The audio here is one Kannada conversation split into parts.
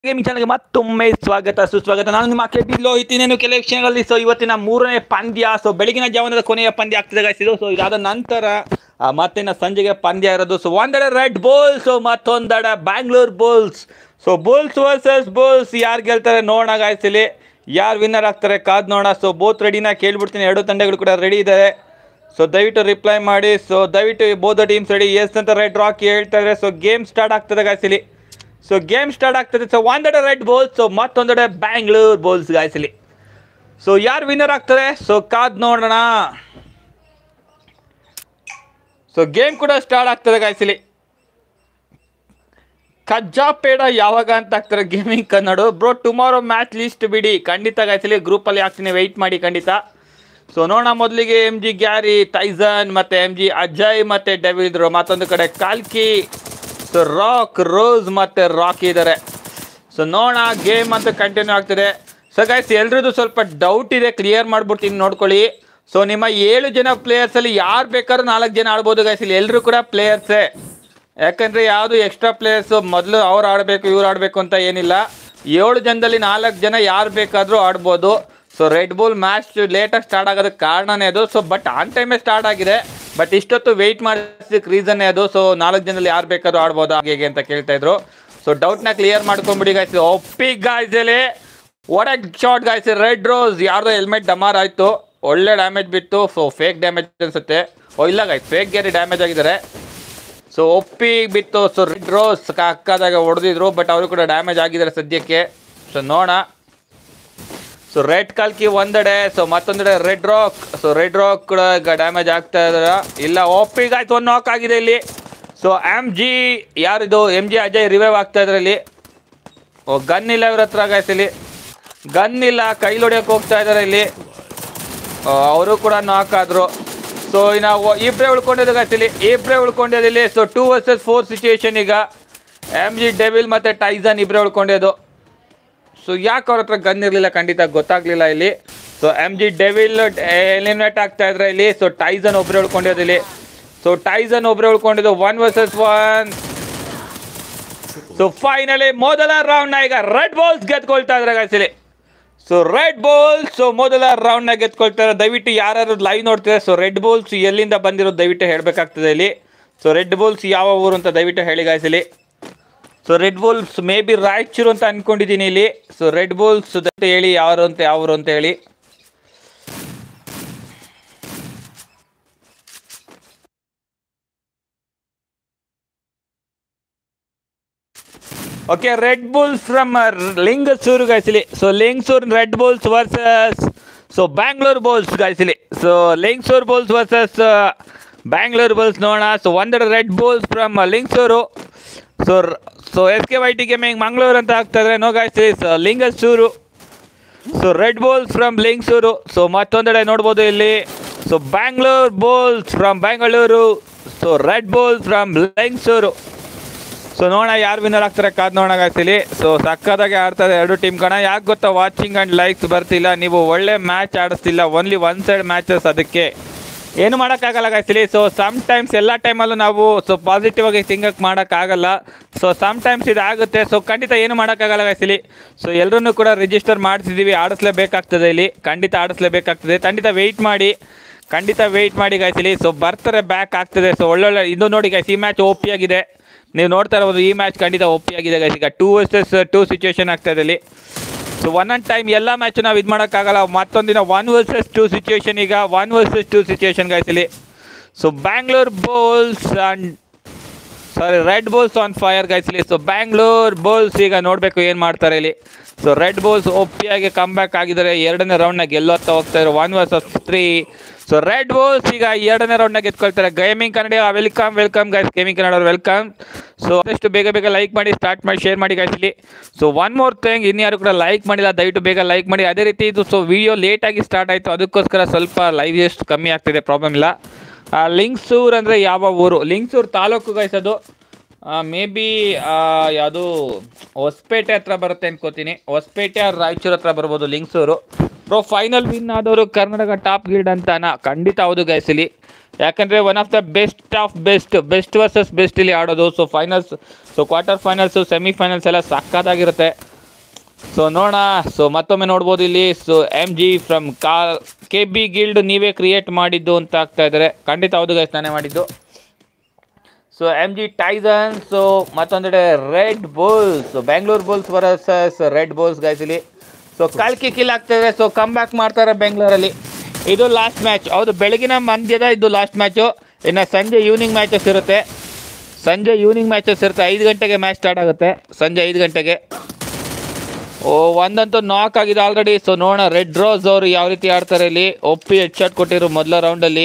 ಗೇಮಿಂಗ್ ಚಾನಲ್ಗೆ ಮತ್ತೊಮ್ಮೆ ಸ್ವಾಗತ ಸುಸ್ವಾಗತ ನಾನು ನಿಮ್ಮ ಕೆ ಬಿ ಲೋಹಿತ್ ಇನ್ನೇನು ಕೆಲವು ಕ್ಷಣಗಳಲ್ಲಿ ಸೊ ಇವತ್ತಿನ ಮೂರನೇ ಪಂದ್ಯ ಸೊ ಬೆಳಗಿನ ಜಾವನದ ಕೊನೆಯ ಪಂದ್ಯ ಆಗ್ತದೆ guys ಇದು ಸೊ ಇದಾದ ನಂತರ ಆ, ಮತ್ತಿನ ಸಂಜೆಗೆ ಪಂದ್ಯ ಇರೋದು ಸೊ ಒಂದೆಡೆ ರೆಡ್ ಬೋಲ್ಸ್ ಮತ್ತೊಂದೆಡೆ Bangalore bulls so bulls versus bulls ಯಾರು ಗೆಲ್ತಾರೆ ನೋಡೋಣ guys ಇಲ್ಲಿ ಯಾರು ವಿನ್ನರ್ ಆಗ್ತಾರೆ ಕಾದ್ ನೋಡೋಣ ಸೊ ಬೋತ್ ರೆಡಿನ ಕೇಳ್ಬಿಡ್ತೀನಿ ಎರಡು ತಂಡಗಳು ಕೂಡ ರೆಡಿ ಇದ್ದಾರೆ ಸೊ ದಯವಿಟ್ಟು ರಿಪ್ಲೈ ಮಾಡಿ ಸೊ ದಯವಿಟ್ಟು ಬೋಧ ಟೀಮ್ಸ್ ರೆಡಿ ಎಸ್ ಅಂತ ರೆಡ್ ರಾಕ್ ಹೇಳ್ತಾ ಇದ್ದಾರೆ ಸೊ ಗೇಮ್ ಸ್ಟಾರ್ಟ್ ಆಗ್ತದೆ guys ಇಲ್ಲಿ ಸೊ ಗೇಮ್ ಸ್ಟಾರ್ಟ್ ಆಗ್ತದೆ ಸೊ ಒಂದೆಡೆ ರೆಡ್ ಬೋಲ್ಸ್ ಸೊ ಮತ್ತೊಂದೆಡೆ ಬ್ಯಾಂಗ್ಳೂರ್ ಬೋಲ್ಸ್ ಗಾಯ್ಸಲಿ ಸೊ ಯಾರು ವಿನ್ನರ್ ಆಗ್ತಾರೆ ಸೊ ಕಾದ್ ನೋಡೋಣ ಸೊ ಗೇಮ್ ಕೂಡ ಸ್ಟಾರ್ಟ್ ಆಗ್ತದೆ ಗಾಯ್ಸಲಿ ಕಜ್ಜಾಪೇಡ ಯಾವಾಗ ಅಂತ ಹಾಕ್ತಾರೆ gaming Kannada bro tomorrow match list ಬಿಡಿ ಖಂಡಿತ ಗಾಯ್ಸಲಿ ಗ್ರೂಪಲ್ಲಿ ಹಾಕ್ತೀನಿ ವೆಯ್ಟ್ ಮಾಡಿ ಖಂಡಿತ ಸೊ ನೋಡೋಣ ಮೊದಲಿಗೆ ಎಮ್ ಜಿ ಗ್ಯಾರಿ ಟೈಸನ್ ಮತ್ತು ಎಮ್ ಜಿ ಅಜಯ್ ಮತ್ತು ಡೆವಿದ್ರು ಮತ್ತೊಂದು ಕಡೆ ಕಾಲ್ಕಿ ಸೊ ರಾಕ್ ರೋಸ್ ಮತ್ತು ರಾಕ್ ಇದ್ದಾರೆ ಸೊ ನೋಡೋಣ ಗೇಮ್ ಅಂತ ಕಂಟಿನ್ಯೂ ಆಗ್ತಿದೆ ಸೊ ಗೈಸ್ ಎಲ್ರದ್ದು ಸ್ವಲ್ಪ ಡೌಟ್ ಇದೆ ಕ್ಲಿಯರ್ ಮಾಡ್ಬಿಡ್ತೀನಿ ನೋಡ್ಕೊಳ್ಳಿ ಸೊ ನಿಮ್ಮ ಏಳು ಜನ ಪ್ಲೇಯರ್ಸಲ್ಲಿ ಯಾರು ಬೇಕಾದ್ರೂ ನಾಲ್ಕು ಜನ ಆಡ್ಬೋದು ಗೈಸ್ ಇಲ್ಲಿ ಎಲ್ಲರೂ ಕೂಡ ಪ್ಲೇಯರ್ಸೇ ಯಾಕಂದರೆ ಯಾವುದು ಎಕ್ಸ್ಟ್ರಾ ಪ್ಲೇಯರ್ಸು ಮೊದಲು ಅವ್ರು ಆಡಬೇಕು ಇವ್ರು ಆಡಬೇಕು ಅಂತ ಏನಿಲ್ಲ ಏಳು ಜನದಲ್ಲಿ ನಾಲ್ಕು ಜನ ಯಾರು ಬೇಕಾದರೂ ಆಡ್ಬೋದು ಸೊ ರೆಡ್ ಬುಲ್ ಮ್ಯಾಚ್ ಲೇಟಾಗಿ ಸ್ಟಾರ್ಟ್ ಆಗೋದಕ್ಕೆ ಕಾರಣನೇ ಅದು ಸೊ ಬಟ್ ಆನ್ ಟೈಮೇ ಸ್ಟಾರ್ಟ್ ಆಗಿದೆ ಬಟ್ ಇಷ್ಟೊತ್ತು ವೆಯ್ಟ್ ಮಾಡಿಸೋದಕ್ಕೆ ರೀಸನ್ನೇ ಅದು ಸೊ ನಾಲ್ಕು ಜನದಲ್ಲಿ ಯಾರು ಬೇಕಾದ್ರೂ ಆಡ್ಬೋದು ಹಾಗೆ ಹೀಗೆ ಅಂತ ಕೇಳ್ತಾ ಇದ್ರು ಸೊ ಡೌಟ್ನ ಕ್ಲಿಯರ್ ಮಾಡ್ಕೊಂಬಿಡಿ ಗಾಯ್ಸ್ ಒಪ್ಪಿ ಗಾಯ್ಸಲ್ಲಿ ಒಡೆ ಶಾರ್ಟ್ ಗಾಯ್ಸ್ ರೆಡ್ ರೋಸ್ ಯಾರ್ದೋ ಹೆಲ್ಮೆಟ್ ಡಮಾರ್ ಆಯಿತು ಒಳ್ಳೆ ಡ್ಯಾಮೇಜ್ ಬಿತ್ತು ಸೊ ಫೇಕ್ ಡ್ಯಾಮೇಜ್ ಅನ್ಸುತ್ತೆ ಓ ಇಲ್ಲ ಗಾಯ್ಸ್ ಫೇಕ್ ಗ್ಯಾರಿ ಡ್ಯಾಮೇಜ್ ಆಗಿದ್ದಾರೆ ಸೊ ಒಪ್ಪಿ ಬಿತ್ತು ಸೊ ರೆಡ್ ರೋಸ್ ಅಕ್ಕದಾಗ ಹೊಡೆದಿದ್ರು ಬಟ್ ಅವರು ಕೂಡ ಡ್ಯಾಮೇಜ್ ಆಗಿದ್ದಾರೆ ಸದ್ಯಕ್ಕೆ ಸೊ ನೋಡೋಣ ಸೊ ರೆಡ್ ಕಲ್ಕಿ ಒಂದೆಡೆ ಸೊ ಮತ್ತೊಂದೆಡೆ red rock so red rock ಕೂಡ ಈಗ ಡ್ಯಾಮೇಜ್ ಆಗ್ತಾ ಇದಾರ ಇಲ್ಲ ಒಪ್ಪಿಗೆ ಆಯ್ತು ಒಂದು ನಾಕ್ ಆಗಿದೆ ಇಲ್ಲಿ ಸೊ ಎಮ್ ಜಿ ಯಾರಿದು ಎಮ್ ಜಿ ಅಜಯ್ ರಿವೈವ್ ಆಗ್ತಾ ಇದ್ರೆ ಇಲ್ಲಿ ಓ ಗನ್ ಇಲ್ಲ ಇವ್ರ ಹತ್ರ guys ಇಲ್ಲಿ ಗನ್ ಇಲ್ಲ ಕೈಲಿ ಹೊಡಿಯೋಕೆ ಹೋಗ್ತಾ ಇದ್ದಾರೆ ಇಲ್ಲಿ ಅವರು ಕೂಡ ನಾಕ್ ಆದ್ರು ಸೊ ನಾವು ಇಬ್ಬರೇ ಉಳ್ಕೊಂಡಿದ್ದು guys ಇಲ್ಲಿ ಇಬ್ಬರೇ ಉಳ್ಕೊಂಡಿದ್ದು ಇಲ್ಲಿ so two versus four situation ಈಗ ಎಮ್ ಜಿ ಡೆವಿಲ್ ಮತ್ತು ಟೈಸನ್ ಇಬ್ಬರೇ ಉಳ್ಕೊಂಡಿದ್ದು ಸೊ ಯಾಕೆ ಅವ್ರ ಹತ್ರ ಗನ್ ಇರಲಿಲ್ಲ ಖಂಡಿತ ಗೊತ್ತಾಗ್ಲಿಲ್ಲ ಇಲ್ಲಿ so M G devil eliminate ಆಗ್ತಾ ಇದ್ರೆ ಇಲ್ಲಿ ಸೊ ಟೈಸನ್ ಒಬ್ಬರೇ ಉಳ್ಕೊಂಡಿದ್ದು ಇಲ್ಲಿ ಸೊ ಟೈಸನ್ ಒಬ್ಬರೇ ಉಳ್ಕೊಂಡಿದ್ದು one versus one so finally ಮೊದಲ ರೌಂಡ್ ಈಗ ರೆಡ್ ಬಾಲ್ಸ್ ಗೆದ್ಕೊಳ್ತಾ ಇದ್ರೆ guys ಇಲ್ಲಿ ಸೊ ರೆಡ್ ಬಾಲ್ಸ್ ಸೊ ಮೊದಲ ರೌಂಡ್ ನಾಗ ಗೆದ್ಕೊಳ್ತಾರೆ ದಯವಿಟ್ಟು ಯಾರು ಲೈವ್ ನೋಡ್ತಾರೆ ಸೊ ರೆಡ್ ಬಾಲ್ಸ್ ಎಲ್ಲಿಂದ ಬಂದಿರೋದು ದಯವಿಟ್ಟು ಹೇಳಬೇಕಾಗ್ತದೆ ಇಲ್ಲಿ ಸೊ ರೆಡ್ ಬಾಲ್ಸ್ ಯಾವ ಊರು ಅಂತ ದಯವಿಟ್ಟು ಹೇಳಿ guys ಇಲ್ಲಿ so red bulls may be Raichur ಅಂತ ಅನ್ಕೊಂಡಿದ್ದೀನಿ ಇಲ್ಲಿ ಸೊ ರೆಡ್ ಬುಲ್ಸ್ ದಯವಿಟ್ಟು ಹೇಳಿ ಯಾರು ಅಂತ ಯಾವರು ಅಂತ ಹೇಳಿ okay red bulls from Lingsugur ಗಾಯ್ಸಿಲಿ so Lingsugur red bulls versus so Bangalore bulls ಗಾಯ್ಸಿಲಿ so Lingsugur bulls versus Bangalore bulls ನೋಡೋಣ ಸೊ ಒಂದೆರಡು red bulls from Lingsugur so so S K Y T gaming Mangaluru ಅಂತ ಆಗ್ತಾ ಇದ್ರೆ ನೋ ಗಾಯ್ಸಿಲಿ so Lingsugur so red bulls from Lingsugur so ಮತ್ತೊಂದೆಡೆ ನೋಡ್ಬೋದು ಇಲ್ಲಿ so Bangalore bulls from Bengaluru so red bulls from Lingsugur so ನೋಡೋಣ ಯಾರು ವಿನ್ನರ್ ಆಗ್ತಾರೆ ಕಾದ್ ನೋಡೋಣ ಆಗ್ತಿಲಿ ಸೊ ಸಕ್ಕದಾಗೆ ಆಡ್ತಾರೆ ಎರಡು ಟೀಮ್ ಕಣ ಯಾಕೆ ಗೊತ್ತಾ ವಾಚಿಂಗ್ ಆ್ಯಂಡ್ ಲೈಕ್ಸ್ ಬರ್ತಿಲ್ಲ ನೀವು ಒಳ್ಳೆ ಮ್ಯಾಚ್ ಆಡಿಸ್ತಿಲ್ಲ ಓನ್ಲಿ ಒನ್ ಸೈಡ್ ಮ್ಯಾಚಸ್ ಅದಕ್ಕೆ ಏನು ಮಾಡೋಕ್ಕಾಗಲ್ಲ ಗಾಯ್ತಿಲಿ ಸೊ ಸಮ್ ಟೈಮ್ಸ್ ಎಲ್ಲ ಟೈಮಲ್ಲೂ ನಾವು ಸೊ ಪಾಸಿಟಿವ್ ಆಗಿ ಥಿಂಕ್ ಮಾಡೋಕ್ಕಾಗಲ್ಲ ಸೊ ಸಮ್ ಟೈಮ್ಸ್ ಇದಾಗುತ್ತೆ ಸೊ ಖಂಡಿತ ಏನು ಮಾಡೋಕ್ಕಾಗಲ್ಲ ಗಾಯ್ತಿಲಿ ಸೊ ಎಲ್ಲರನ್ನೂ ಕೂಡ ರಿಜಿಸ್ಟರ್ ಮಾಡಿಸಿದ್ದೀವಿ ಆಡಿಸ್ಲೇಬೇಕಾಗ್ತದೆ ಇಲ್ಲಿ ಖಂಡಿತ ಆಡಿಸ್ಲೇಬೇಕಾಗ್ತದೆ ಖಂಡಿತ ವೆಯ್ಟ್ ಮಾಡಿ ಖಂಡಿತ ವೆಯ್ಟ್ ಮಾಡಿ ಗಾಯ್ತಿಲಿ ಸೊ ಬರ್ತಾರೆ ಬ್ಯಾಕ್ ಆಗ್ತದೆ ಸೊ ಒಳ್ಳೊಳ್ಳೆ ಇದು ನೋಡಿ ಗಾಯ್ಸ್ ಈ ಮ್ಯಾಚ್ ಓಪಿ ಆಗಿದೆ ನೀವು ನೋಡ್ತಾ ಇರ್ಬೋದು ಈ ಮ್ಯಾಚ್ ಖಂಡಿತ ಓಪಿ ಆಗಿದೆ ಗೈಸ್ ಈಗ ಟೂ ವರ್ಸಸ್ ಟೂ ಸಿಚುವೇಶನ್ ಆಗ್ತಾ ಇದೆ ಇಲ್ಲಿ ಸೊ ಒನ್ ಒನ್ ಟೈಮ್ ಎಲ್ಲ ಮ್ಯಾಚ್ ನಾವು ಇದು ಮಾಡೋಕ್ಕಾಗಲ್ಲ ಮತ್ತೊಂದಿನ ಒನ್ ವರ್ಸಸ್ ಟೂ ಸಿಚುವೇಶನ್ ಈಗ one versus two situation guys ಇಲ್ಲಿ so Bangalore bulls and sorry red bulls on fire guys ಇಲ್ಲಿ ಸೊ ಬ್ಯಾಂಗ್ಳೂರ್ ಬೋಲ್ಸ್ ಈಗ ನೋಡಬೇಕು ಏನು ಮಾಡ್ತಾರೆ ಇಲ್ಲಿ ಸೊ ರೆಡ್ ಬೋಲ್ಸ್ ಒಪ್ಪಿಯಾಗಿ ಕಮ್ ಬ್ಯಾಕ್ ಆಗಿದ್ದಾರೆ ಎರಡನೇ ರೌಂಡ್ನಾಗ ಗೆಲ್ಲೋತ್ತಾ ಹೋಗ್ತಾ ಇದ್ದಾರೆ one versus three so red bulls ಈಗ ಎರಡನೇ ರೌಂಡ್ನಾಗ ಗೆದ್ಕೊಳ್ತಾರೆ gaming Kannada welcome welcome guys gaming Kannada welcome so ಆದಷ್ಟು ಬೇಗ ಬೇಗ ಲೈಕ್ ಮಾಡಿ ಸ್ಟಾರ್ಟ್ ಮಾಡಿ ಶೇರ್ ಮಾಡಿ guys ಇಲ್ಲಿ ಸೊ ಒನ್ ಮೋರ್ ಥಿಂಗ್ ಇನ್ಯಾರು ಕೂಡ ಲೈಕ್ ಮಾಡಿಲ್ಲ ದಯವಿಟ್ಟು ಬೇಗ ಲೈಕ್ ಮಾಡಿ ಅದೇ ರೀತಿ ಇದು ಸೊ ವಿಡಿಯೋ ಲೇಟಾಗಿ ಸ್ಟಾರ್ಟ್ ಆಯಿತು ಅದಕ್ಕೋಸ್ಕರ ಸ್ವಲ್ಪ ಲೈವ್ ಎಷ್ಟು ಕಮ್ಮಿ ಆಗ್ತಿದೆ ಪ್ರಾಬ್ಲಮ್ ಇಲ್ಲ ಲಿಂಗ್ಸೂರ್ ಅಂದರೆ ಯಾವ ಊರು ಲಿಂಗ್ಸೂರ್ ತಾಲೂಕು ಗೈಸ್ ಅದು ಮೇ ಬಿ ಯಾವುದು ಹೊಸಪೇಟೆ ಹತ್ರ ಬರುತ್ತೆ ಅನ್ಕೋತೀನಿ ಹೊಸಪೇಟೆ ಆರ್ ರಾಯಚೂರು ಹತ್ರ ಬರ್ಬೋದು ಲಿಂಗ್ಸೂರು ಪ್ರೋ ಫೈನಲ್ ವಿನ್ ಆದವರು ಕರ್ನಾಟಕ ಟಾಪ್ ಗಿಲ್ಡ್ ಅಂತಾನ ಖಂಡಿತ ಹೌದು ಗೈಸ್ ಇಲ್ಲಿ ಯಾಕಂದರೆ one of the best of best best versus best ಇಲ್ಲಿ ಆಡೋದು so finals so quarter finals semifinals ಎಲ್ಲ ಸಕ್ಕತ್ತಾಗಿರುತ್ತೆ ಸೊ ನೋಡೋಣ ಸೊ ಮತ್ತೊಮ್ಮೆ ನೋಡ್ಬೋದು ಇಲ್ಲಿ ಸೊ ಎಮ್ ಜಿ ಫ್ರಮ್ ಕಾ ಕೆ ಬಿ ಗಿಲ್ಡ್ ನೀವೇ ಕ್ರಿಯೇಟ್ ಮಾಡಿದ್ದು ಅಂತ ಆಗ್ತಾ ಇದ್ದಾರೆ ಖಂಡಿತ ಹೌದು ಗೈಸ್ ನಾನೇ ಮಾಡಿದ್ದು so M G Tyson so ಮತ್ತೊಂದೆಡೆ red bulls so Bengaluru bulls versus red bulls guys ಇಲ್ಲಿ ಸೊ ಕಳ್ಕಿ ಕಿಲ್ ಆಗ್ತದೆ ಸೊ ಕಮ್ ಬ್ಯಾಕ್ ಮಾಡ್ತಾರೆ ಬೆಂಗಳೂರಲ್ಲಿ ಇದು ಲಾಸ್ಟ್ ಮ್ಯಾಚ್ ಹೌದು ಬೆಳಗಿನ ಮಂದ್ಯದ ಇದು ಲಾಸ್ಟ್ ಮ್ಯಾಚು ಇನ್ನು ಸಂಜೆ ಈವ್ನಿಂಗ್ ಮ್ಯಾಚಸ್ ಇರುತ್ತೆ ಸಂಜೆ ಈವ್ನಿಂಗ್ ಮ್ಯಾಚಸ್ ಇರುತ್ತೆ ಐದು ಗಂಟೆಗೆ ಮ್ಯಾಚ್ ಸ್ಟಾರ್ಟ್ ಆಗುತ್ತೆ ಸಂಜೆ ಐದು ಗಂಟೆಗೆ ಓ ಒಂದಂತೂ ನಾಕ್ ಆಗಿದೆ ಆಲ್ರೆಡಿ ಸೊ ನೋಡೋಣ ರೆಡ್ ರೋಸ್ ಅವರು ಯಾವ ರೀತಿ ಆಡ್ತಾರೆ ಇಲ್ಲಿ ಒಪ್ಪಿ ಹೆಡ್ ಶಾಟ್ ಕೊಟ್ಟಿದ್ರು ಮೊದಲ ರೌಂಡಲ್ಲಿ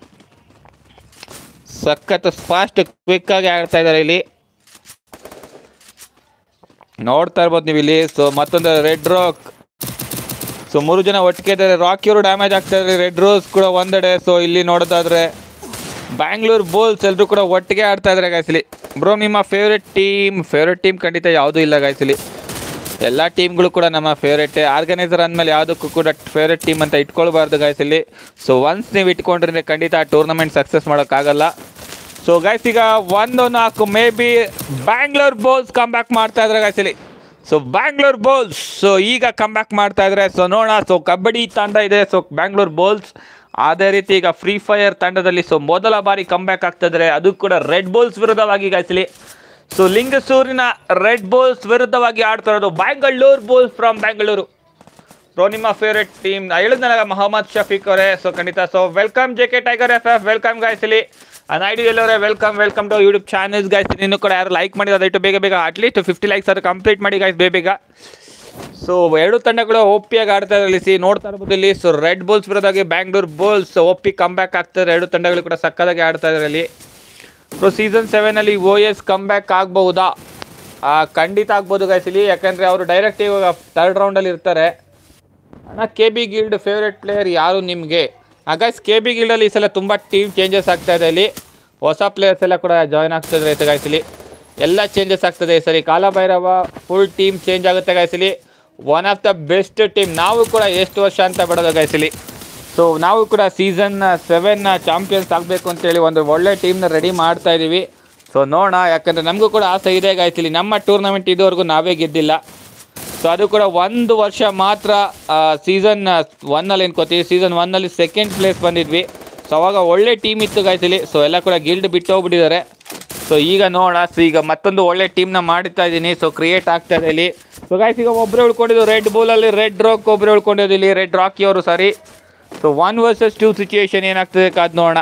ಸಖತ್ ಫಾಸ್ಟ್ ಕ್ವಿಕ್ ಆಗಿ ಆಡ್ತಾ ಇದ್ದಾರೆ ಇಲ್ಲಿ ನೋಡ್ತಾ ಇರ್ಬೋದು ನೀವು ಇಲ್ಲಿ ಸೊ ಮತ್ತೊಂದು ರೆಡ್ ರಾಕ್ ಸೊ ಮೂರು ಜನ ಒಟ್ಟಿಗೆ ಇದ್ದಾರೆ ರಾಕಿಯವರು ಡ್ಯಾಮೇಜ್ ಆಗ್ತಾ ಇದ್ದಾರೆ ರೆಡ್ ರೋಸ್ ಕೂಡ ಒಂದೆಡೆ ಸೊ ಇಲ್ಲಿ ನೋಡೋದಾದ್ರೆ ಬ್ಯಾಂಗ್ಳೂರ್ ಬೋಲ್ಸ್ ಎಲ್ಲರೂ ಕೂಡ ಒಟ್ಟಿಗೆ ಆಡ್ತಾ ಇದ್ದಾರೆ ಗಾಯ್ಸಲಿ ಬ್ರೋ ನಿಮ್ಮ ಫೇವ್ರೆಟ್ ಟೀಮ್ ಫೇವ್ರೆಟ್ ಟೀಮ್ ಖಂಡಿತ ಯಾವುದೂ ಇಲ್ಲ ಗಾಯ್ಸಲಿ ಎಲ್ಲ ಟೀಮ್ಗಳು ಕೂಡ ನಮ್ಮ ಫೇವ್ರೇಟ್ ಆರ್ಗನೈಸರ್ ಅಂದಮೇಲೆ ಯಾವುದಕ್ಕೂ ಕೂಡ ಫೇವ್ರೇಟ್ ಟೀಮ್ ಅಂತ ಇಟ್ಕೊಳ್ಬಾರ್ದು ಗಾಯ್ಸ್ ಇಲ್ಲಿ ಸೊ ಒನ್ಸ್ ನೀವು ಇಟ್ಕೊಂಡ್ರೆ ಖಂಡಿತ ಆ ಟೂರ್ನಮೆಂಟ್ ಸಕ್ಸಸ್ ಮಾಡೋಕ್ಕಾಗಲ್ಲ ಸೊ ಗೈಸ್ ಈಗ ಒಂದು ನಾಲ್ಕು may be Bangalore bulls come back ಮಾಡ್ತಾ ಇದ್ದಾರೆ ಗೈಸ್ ಇಲ್ಲಿ ಸೊ ಬ್ಯಾಂಗ್ಳೂರ್ ಬೋಲ್ಸ್ ಸೊ ಈಗ ಕಮ್ ಬ್ಯಾಕ್ ಮಾಡ್ತಾ ಇದ್ದಾರೆ ಸೊ ನೋಡೋಣ ಸೊ ಕಬಡ್ಡಿ ತಂಡ ಇದೆ ಸೊ ಬ್ಯಾಂಗ್ಳೂರ್ ಬೋಲ್ಸ್ ಅದೇ ರೀತಿ ಈಗ ಫ್ರೀ ಫೈರ್ ತಂಡದಲ್ಲಿ ಸೊ ಮೊದಲ ಬಾರಿ ಕಮ್ ಬ್ಯಾಕ್ ಆಗ್ತಾ ಇದ್ದಾರೆ ಅದು ಕೂಡ ರೆಡ್ ಬೋಲ್ಸ್ ವಿರುದ್ಧವಾಗಿ ಗೈಸ್ ಇಲ್ಲಿ ಸೊ ಲಿಂಗಸೂರಿನ ರೆಡ್ ಬೋಲ್ಸ್ ವಿರುದ್ಧವಾಗಿ ಆಡ್ತಾ ಇರೋದು Bangalore bulls from Bangalore so ನಿಮ್ಮ ಫೇವ್ರೆಟ್ ಟೀಮ್ ಹೇಳಿದ್ನಲ್ಲ ಮೊಹಮ್ಮದ್ ಶಫೀಕ್ ಅವರೇ ಸೊ ಖಂಡಿತ so welcome J K tiger F F welcome guys ಇಲ್ಲಿ ಐಡಿ ಎಲ್ಲವರೇ welcome welcome to YouTube channels guys ಇನ್ನು ಕೂಡ ಯಾರು ಲೈಕ್ ಮಾಡಿದ್ರೆ ದಯವಿಟ್ಟು ಬೇಗ ಬೇಗ ಅಟ್ಲೀಸ್ಟ್ ಫಿಫ್ಟಿ ಲೈಕ್ಸ್ ಅದು ಕಂಪ್ಲೀಟ್ ಮಾಡಿ ಗಾಯ್ಸ್ ಬೇಗ ಬೇಗ ಸೊ ಎರಡು ತಂಡಗಳು ಒಪ್ಪಿಯಾಗಿ ಆಡ್ತಾ ಇರಲಿ ಸಿ ನೋಡ್ತಾ ಇರ್ಬೋದು ಇಲ್ಲಿ ಸೊ ರೆಡ್ ಬೋಲ್ಸ್ ವಿರೋಧಾಗಿ ಬ್ಯಾಂಗ್ಳೂರ್ ಬೋಲ್ಸ್ ಒಪ್ಪಿ ಕಮ್ ಬ್ಯಾಕ್ ಆಗ್ತಾರೆ ಎರಡು ತಂಡಗಳು ಕೂಡ ಸಕ್ಕದಾಗಿ ಆಡ್ತಾ ಇದ್ದಾರೆ ಇಲ್ಲಿ ಸೊ ಸೀಸನ್ ಸೆವೆನಲ್ಲಿ ಓ ಎಸ್ ಕಮ್ ಬ್ಯಾಕ್ ಆಗಬಹುದಾ ಖಂಡಿತ ಆಗ್ಬೋದು ಗೈಸ್ ಇಲ್ಲಿ ಯಾಕಂದರೆ ಅವರು ಡೈರೆಕ್ಟ್ ಇವಾಗ ಥರ್ಡ್ ರೌಂಡಲ್ಲಿ ಇರ್ತಾರೆ ಅಣ್ಣ K B guild favourite player ಯಾರು ನಿಮಗೆ ಗೈಸ್ ಕೆ ಬಿ ಗಿಲ್ಡಲ್ಲಿ ಈ ಸಲ ತುಂಬ ಟೀಮ್ ಚೇಂಜಸ್ ಆಗ್ತಾ ಇದೆ ಇಲ್ಲಿ ಹೊಸ ಪ್ಲೇಯರ್ಸ್ ಎಲ್ಲ ಕೂಡ ಜಾಯ್ನ್ ಆಗ್ತಿದ್ರೆ ಐತೆ ಗೈಸ್ ಇಲ್ಲಿ ಎಲ್ಲ ಚೇಂಜಸ್ ಆಗ್ತದೆ ಈ ಸರಿ ಕಾಲಭೈರವ ಫುಲ್ ಟೀಮ್ ಚೇಂಜ್ ಆಗುತ್ತೆ ಗೈಸ್ ಇಲ್ಲಿ one of the best team ನಾವು ಕೂಡ ಎಷ್ಟು ವರ್ಷ ಅಂತ ಬಿಡೋದು ಗೈಸ್ ಇಲ್ಲಿ ಸೊ ನಾವು ಕೂಡ ಸೀಸನ್ ಸೆವೆನ್ ಚಾಂಪಿಯನ್ಸ್ ಆಗಬೇಕು ಅಂತೇಳಿ ಒಂದು ಒಳ್ಳೆ ಟೀಮ್ನ ರೆಡಿ ಮಾಡ್ತಾ ಇದ್ದೀವಿ ಸೊ ನೋಡೋಣ ಯಾಕಂದರೆ ನಮಗೂ ಕೂಡ ಆಸೆ ಇದೆ ಗೈಸ್ ಇಲ್ಲಿ ನಮ್ಮ ಟೂರ್ನಮೆಂಟ್ ಇದುವರೆಗೂ ನಾವೇ ಗೆದ್ದಿಲ್ಲ ಸೊ ಅದು ಕೂಡ ಒಂದು ವರ್ಷ ಮಾತ್ರ ಸೀಸನ್ ಒನ್ನಲ್ಲಿ ಅನ್ಕೋತೀವಿ ಸೀಸನ್ ಒನ್ನಲ್ಲಿ ಸೆಕೆಂಡ್ ಪ್ಲೇಸ್ ಬಂದಿದ್ವಿ ಸೊ ಅವಾಗ ಒಳ್ಳೆ ಟೀಮ್ ಇತ್ತು guys ಇಲ್ಲಿ ಸೊ ಎಲ್ಲ ಕೂಡ ಗಿಲ್ಡ್ ಬಿಟ್ಟು ಹೋಗ್ಬಿಟ್ಟಿದ್ದಾರೆ ಸೊ ಈಗ ನೋಡೋಣ ಸೊ ಈಗ ಮತ್ತೊಂದು ಒಳ್ಳೆ ಟೀಮ್ನ ಮಾಡ್ತಾ ಇದ್ದೀನಿ ಸೊ ಕ್ರಿಯೇಟ್ ಆಗ್ತಾ ಇದೆ ಇಲ್ಲಿ ಸೊ ಗಾಯ್ಸ್ ಈಗ ಒಬ್ಬರೇ ಉಳ್ಕೊಂಡಿದ್ದು ರೆಡ್ ಬೌಲಲ್ಲಿ ರೆಡ್ ರಾಕ್ ಒಬ್ಬರೇ ಉಳ್ಕೊಂಡಿದ್ದು ಇಲ್ಲಿ ರೆಡ್ ರಾಕಿ ಅವರು sorry so one versus two situation ಏನಾಗ್ತದೆ ಕಾದ್ ನೋಡೋಣ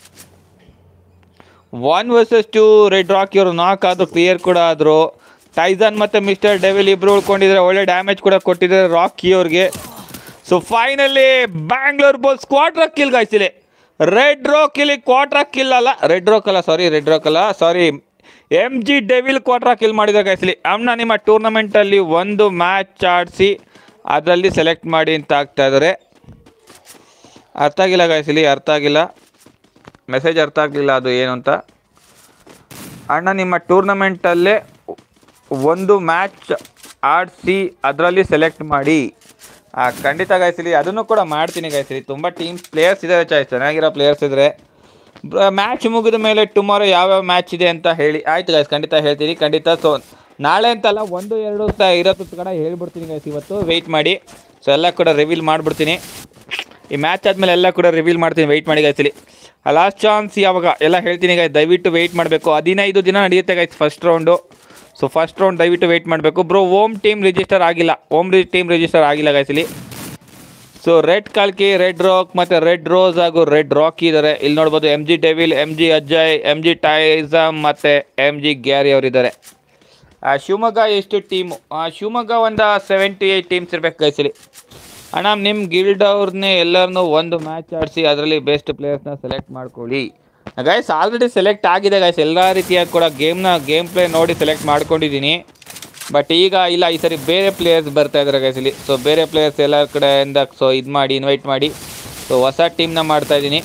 one versus two red Rocky ಅವರು ನಾಕ್ ಆದ್ರು ಕ್ಲಿಯರ್ ಕೂಡ ಆದರು ಟೈಸನ್ ಮತ್ತು ಮಿಸ್ಟರ್ ಡೆವಿಲ್ ಇಬ್ರು ಉಳ್ಕೊಂಡಿದ್ದಾರೆ ಒಳ್ಳೆ ಡ್ಯಾಮೇಜ್ ಕೂಡ ಕೊಟ್ಟಿದ್ದಾರೆ ರಾಕಿ ಅವ್ರಿಗೆ so finally Bangalore bulls quarter kill ಗಾಯ್ಸಿಲೆ ರೆಡ್ ರಾಕ್ ಇಲ್ಲಿ ಕ್ವಾರ್ಟರ್ ಕಿಲ್ ಅಲ್ಲ ರೆಡ್ ರಾಕ್ ಅಲ್ಲ ಸಾರಿ ರೆಡ್ ರಾಕ್ ಅಲ್ಲ sorry M G devil quarter kill ಮಾಡಿದ್ದಾರೆ ಗಾಯ್ಸಿಲಿ ಅಮ್ನ ನಿಮ್ಮ ಟೂರ್ನಮೆಂಟಲ್ಲಿ ಒಂದು ಮ್ಯಾಚ್ ಆಡಿಸಿ ಅದರಲ್ಲಿ ಸೆಲೆಕ್ಟ್ ಮಾಡಿ ಅಂತ ಆಗ್ತಾ ಇದ್ದಾರೆ ಅರ್ಥ ಆಗಿಲ್ಲ ಗಾಯ್ಸಿಲಿ ಅರ್ಥ ಆಗಿಲ್ಲ ಮೆಸೇಜ್ ಅರ್ಥ ಆಗಲಿಲ್ಲ ಅದು ಏನು ಅಂತ ಅಣ್ಣ ನಿಮ್ಮ ಟೂರ್ನಮೆಂಟಲ್ಲೇ ಒಂದು ಮ್ಯಾಚ್ ಆಡಿಸಿ ಅದರಲ್ಲಿ ಸೆಲೆಕ್ಟ್ ಮಾಡಿ ಆ, ಖಂಡಿತ ಗಾಯ್ಸಿಲಿ ಅದನ್ನು ಕೂಡ ಮಾಡ್ತೀನಿ ಗಾಯ್ಸಿಲಿ ತುಂಬ ಟೀಮ್ಸ್ ಪ್ಲೇಯರ್ಸ್ ಇದ್ದಾರೆ ಚಾಯ್ಸ್ ಚೆನ್ನಾಗಿರೋ ಪ್ಲೇಯರ್ಸ್ ಇದ್ದಾರೆ ಮ್ಯಾಚ್ ಮುಗಿದ ಮೇಲೆ ಟುಮಾರೋ ಯಾವ್ಯಾವ ಮ್ಯಾಚ್ ಇದೆ ಅಂತ ಹೇಳಿ ಆಯ್ತು ಗಾಯ್ಸ್ ಖಂಡಿತ ಹೇಳ್ತೀನಿ ಖಂಡಿತ ಸೊ ನಾಳೆ ಅಂತಲ್ಲ ಒಂದು ಎರಡು ತ ಇರೋದು ಕಡ ಹೇಳ್ಬಿಡ್ತೀನಿ ಗಾಯ್ಸ್ ಇವತ್ತು ವೆಯ್ಟ್ ಮಾಡಿ ಸೊ ಎಲ್ಲ ಕೂಡ ರಿವೀಲ್ ಮಾಡಿಬಿಡ್ತೀನಿ ಈ ಮ್ಯಾಚ್ ಆದಮೇಲೆ ಎಲ್ಲ ಕೂಡ ರಿವೀಲ್ ಮಾಡ್ತೀನಿ ವೆಯ್ಟ್ ಮಾಡಿ ಗಾಯ್ಸಲಿ ಲಾಸ್ಟ್ ಚಾನ್ಸ್ ಯಾವಾಗ ಎಲ್ಲ ಹೇಳ್ತೀನಿ ಗಾಯ್ಸ್ ದಯವಿಟ್ಟು ವೆಯ್ಟ್ ಮಾಡಬೇಕು ಹದಿನೈದು ದಿನ ನಡೆಯುತ್ತೆ guys first round so first round ದಯವಿಟ್ಟು ವೆಯ್ಟ್ ಮಾಡಬೇಕು ಬ್ರೋ ಓಮ್ ಟೀಮ್ ರಿಜಿಸ್ಟರ್ ಆಗಿಲ್ಲ ಓಮ್ ರಿ ಟೀಮ್ ರಿಜಿಸ್ಟರ್ ಆಗಿಲ್ಲ ಗಾಯ್ಸಲಿ ಸೊ ರೆಡ್ ಕಾಲ್ಕಿ ರೆಡ್ ರಾಕ್ ಮತ್ತು ರೆಡ್ ರೋಸ್ ಹಾಗೂ ರೆಡ್ ರಾಕಿ ಇದ್ದಾರೆ ಇಲ್ಲಿ ನೋಡ್ಬೋದು M G devil M G Ajay M G ಟೈಸಮ್ ಮತ್ತು ಎಮ್ ಜಿ ಗ್ಯಾರಿ ಅವರಿದ್ದಾರೆ ಶಿವಮೊಗ್ಗ ಎಷ್ಟು ಟೀಮು ಶಿವಮೊಗ್ಗ ಒಂದು ಸೆವೆಂಟಿ ಏಯ್ಟ್ ಟೀಮ್ಸ್ ಇರ್ಬೇಕು ಗೈಸಲಿ ಅಣ್ಣ ನಿಮ್ಮ ಗಿಲ್ಡ್ ಅವ್ರನ್ನೇ ಎಲ್ಲರನ್ನೂ ಒಂದು ಮ್ಯಾಚ್ ಆಡಿಸಿ ಅದರಲ್ಲಿ ಬೆಸ್ಟ್ ಪ್ಲೇಯರ್ಸ್ನ ಸೆಲೆಕ್ಟ್ ಮಾಡ್ಕೊಳ್ಳಿ ಗೈಸ್ ಆಲ್ರೆಡಿ ಸೆಲೆಕ್ಟ್ ಆಗಿದೆ ಗೈಸ್ ಎಲ್ಲ ರೀತಿಯಾಗಿ ಕೂಡ ಗೇಮ್ನ ಗೇಮ್ ಪ್ಲೇ ನೋಡಿ ಸೆಲೆಕ್ಟ್ ಮಾಡ್ಕೊಂಡಿದ್ದೀನಿ ಬಟ್ ಈಗ ಇಲ್ಲ ಈ ಸರಿ ಬೇರೆ ಪ್ಲೇಯರ್ಸ್ ಬರ್ತಾ ಇದ್ದಾರೆ ಗೈಸ್ ಇಲ್ಲಿ ಸೊ ಬೇರೆ ಪ್ಲೇಯರ್ಸ್ ಎಲ್ಲ ಕಡೆಯಿಂದ ಸೊ ಇದು ಮಾಡಿ ಇನ್ವೈಟ್ ಮಾಡಿ ಸೊ ಹೊಸ ಟೀಮ್ನ ಮಾಡ್ತಾ ಇದ್ದೀನಿ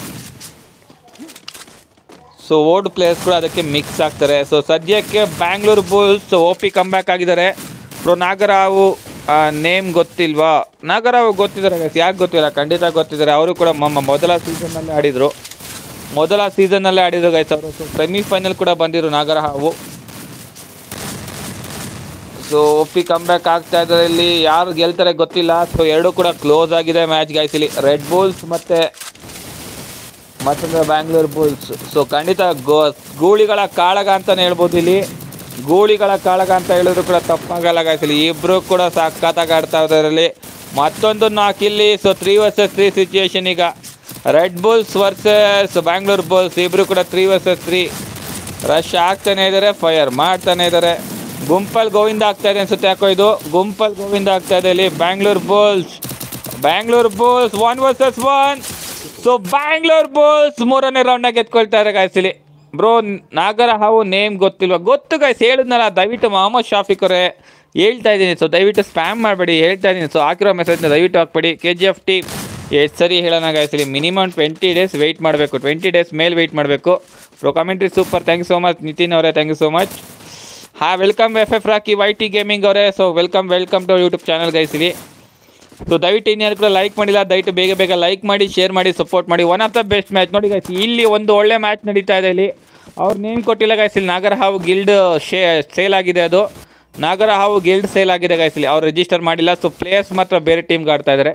ಸೊ ಓಲ್ಡ್ ಪ್ಲೇಯರ್ಸ್ ಕೂಡ ಅದಕ್ಕೆ ಮಿಕ್ಸ್ ಆಗ್ತಾರೆ ಸೊ ಸದ್ಯಕ್ಕೆ Bangalore bulls O P come back ಆಗಿದ್ದಾರೆ ಸೊ ನಾಗರಾವು ನೇಮ್ ಗೊತ್ತಿಲ್ವಾ ನಾಗರಾವು ಗೊತ್ತಿದ್ದಾರೆ guys. ಯಾಕೆ ಗೊತ್ತಿಲ್ಲ ಖಂಡಿತ ಗೊತ್ತಿದ್ದಾರೆ ಅವರು ಕೂಡ ನಮ್ಮ ಮೊದಲ ಸೀಸನ್ನಲ್ಲೇ ಆಡಿದರು ಮೊದಲ ಸೀಸನ್ನಲ್ಲೇ ಆಡಿದ್ರು ಗೈಸ್ ಅವರು ಸೊ ಸೆಮಿಫೈನಲ್ ಕೂಡ ಬಂದಿರು ನಾಗರಹಾವು ಸೊ ಒಪ್ಪಿ ಕಮ್ಬ್ಯಾಕ್ ಆಗ್ತಾ ಇದ್ದಾರೆ ಇಲ್ಲಿ ಯಾರು ಗೆಲ್ತಾರೆ ಗೊತ್ತಿಲ್ಲ ಸೊ ಎರಡು ಕೂಡ ಕ್ಲೋಸ್ ಆಗಿದೆ ಮ್ಯಾಚ್ ಗಾಯ್ಸ್ ಇಲ್ಲಿ ರೆಡ್ ಬುಲ್ಸ್ ಮತ್ತೆ ಮತ್ತೊಂದು ಬ್ಯಾಂಗ್ಳೂರ್ ಬುಲ್ಸ್ ಸೊ ಖಂಡಿತ ಗೋ ಗೂಳಿಗಳ ಕಾಳಗ ಅಂತಾನೆ ಹೇಳ್ಬೋದು ಇಲ್ಲಿ ಗೂಳಿಗಳ ಕಾಳಗ ಅಂತ ಹೇಳಿದ್ರು ಕೂಡ ತಪ್ಪಾಗಲ್ಲ ಗಾಯ್ಸ್ ಇಲ್ಲಿ ಇಬ್ರು ಕೂಡ ಸಖತ್ತಾಗಿ ಆಡ್ತಾ ಇದ್ದಾರೆ ಇಲ್ಲಿ ಮತ್ತೊಂದು ನಾಲ್ಕು ಇಲ್ಲಿ so three versus three situation ಈಗ red bulls versus Bangalore bulls ಇಬ್ರು ಕೂಡ ತ್ರೀ ವರ್ಸಸ್ ತ್ರೀ ರಶ್ ಆಗ್ತಾನೆ ಇದ್ದಾರೆ ಫೈರ್ ಮಾಡ್ತಾನೆ ಇದ್ದಾರೆ ಗುಂಪಲ್ ಗೋವಿಂದ ಆಗ್ತಾ ಇದೆ ಅನ್ಸುತ್ತೆ ಯಾಕೋ ಇದು ಗುಂಪಲ್ ಗೋವಿಂದ ಆಗ್ತಾ ಇದೆ ಇಲ್ಲಿ Bangalore bulls Bangalore bulls one versus one so Bangalore bulls ಮೂರನೇ ರೌಂಡ್ನಾಗ ಗೆದ್ಕೊಳ್ತಾರೆ ಗಾಯ್ಸ್ ಇಲ್ಲಿ ಬ್ರೋ ನಾಗರ ಹಾವು ನೇಮ್ ಗೊತ್ತಿಲ್ವಾ ಗೊತ್ತು ಗಾಯ್ಸ್ ಹೇಳಿದ್ನಲ್ಲ ದಯವಿಟ್ಟು ಮೊಹಮ್ಮದ್ ಶಾಫಿಕ್ ಅವರೇ ಹೇಳ್ತಾ ಇದ್ದೀನಿ ಸೊ ದಯವಿಟ್ಟು ಸ್ಪ್ಯಾಮ್ ಮಾಡಬೇಡಿ ಹೇಳ್ತಾ ಇದ್ದೀನಿ ಸೊ ಹಾಕಿರೋ ಮೆಸೇಜ್ನ ದಯವಿಟ್ಟು ಹಾಕ್ಬೇಡಿ ಕೆ ಜಿ ಎಫ್ ಟಿ ಎಷ್ಟು ಸರಿ ಹೇಳೋಣ ಗಾಯ್ಸ್ ಇಲ್ಲಿ ಮಿನಿಮಮ್ ಟ್ವೆಂಟಿ ಡೇಸ್ ವೆಯ್ಟ್ ಮಾಡಬೇಕು ಟ್ವೆಂಟಿ ಡೇಸ್ ಮೇಲೆ ವೆಯ್ಟ್ ಮಾಡಬೇಕು bro commentary super thank you so much Nitin ಅವರೇ ಥ್ಯಾಂಕ್ ಯು ಸೋ ಮಚ್ ಹಾ welcome F F Rocky Y T gaming ಅವರೇ so welcome welcome to YouTube channel guys ಇಲ್ಲಿ ಸೊ ದಯವಿಟ್ಟು ಇನ್ಯಾರು ಕೂಡ ಲೈಕ್ ಮಾಡಿಲ್ಲ ದಯವಿಟ್ಟು ಬೇಗ ಬೇಗ ಲೈಕ್ ಮಾಡಿ ಶೇರ್ ಮಾಡಿ ಸಪೋರ್ಟ್ ಮಾಡಿ one of the best match ನೋಡಿ ಗೈಸ್ ಇಲ್ಲಿ ಒಂದು ಒಳ್ಳೆ ಮ್ಯಾಚ್ ನಡೀತಾ ಇದೆ ಇಲ್ಲಿ ಅವ್ರು ನೇಮ್ ಕೊಟ್ಟಿಲ್ಲ ಗೈಸ್ ಇಲ್ಲಿ ನಾಗರ ಹಾವು ಗಿಲ್ಡ್ ಶೇ ಸೇಲ್ ಆಗಿದೆ ಅದು ನಾಗರ ಹಾವು ಗಿಲ್ಡ್ ಸೇಲ್ ಆಗಿದೆ ಗೈಸ್ ಇಲ್ಲಿ ಅವ್ರು ರಿಜಿಸ್ಟರ್ ಮಾಡಿಲ್ಲ ಸೊ ಪ್ಲೇಯರ್ಸ್ ಮಾತ್ರ ಬೇರೆ ಟೀಮ್ಗೆ ಆಡ್ತಾ ಇದ್ದಾರೆ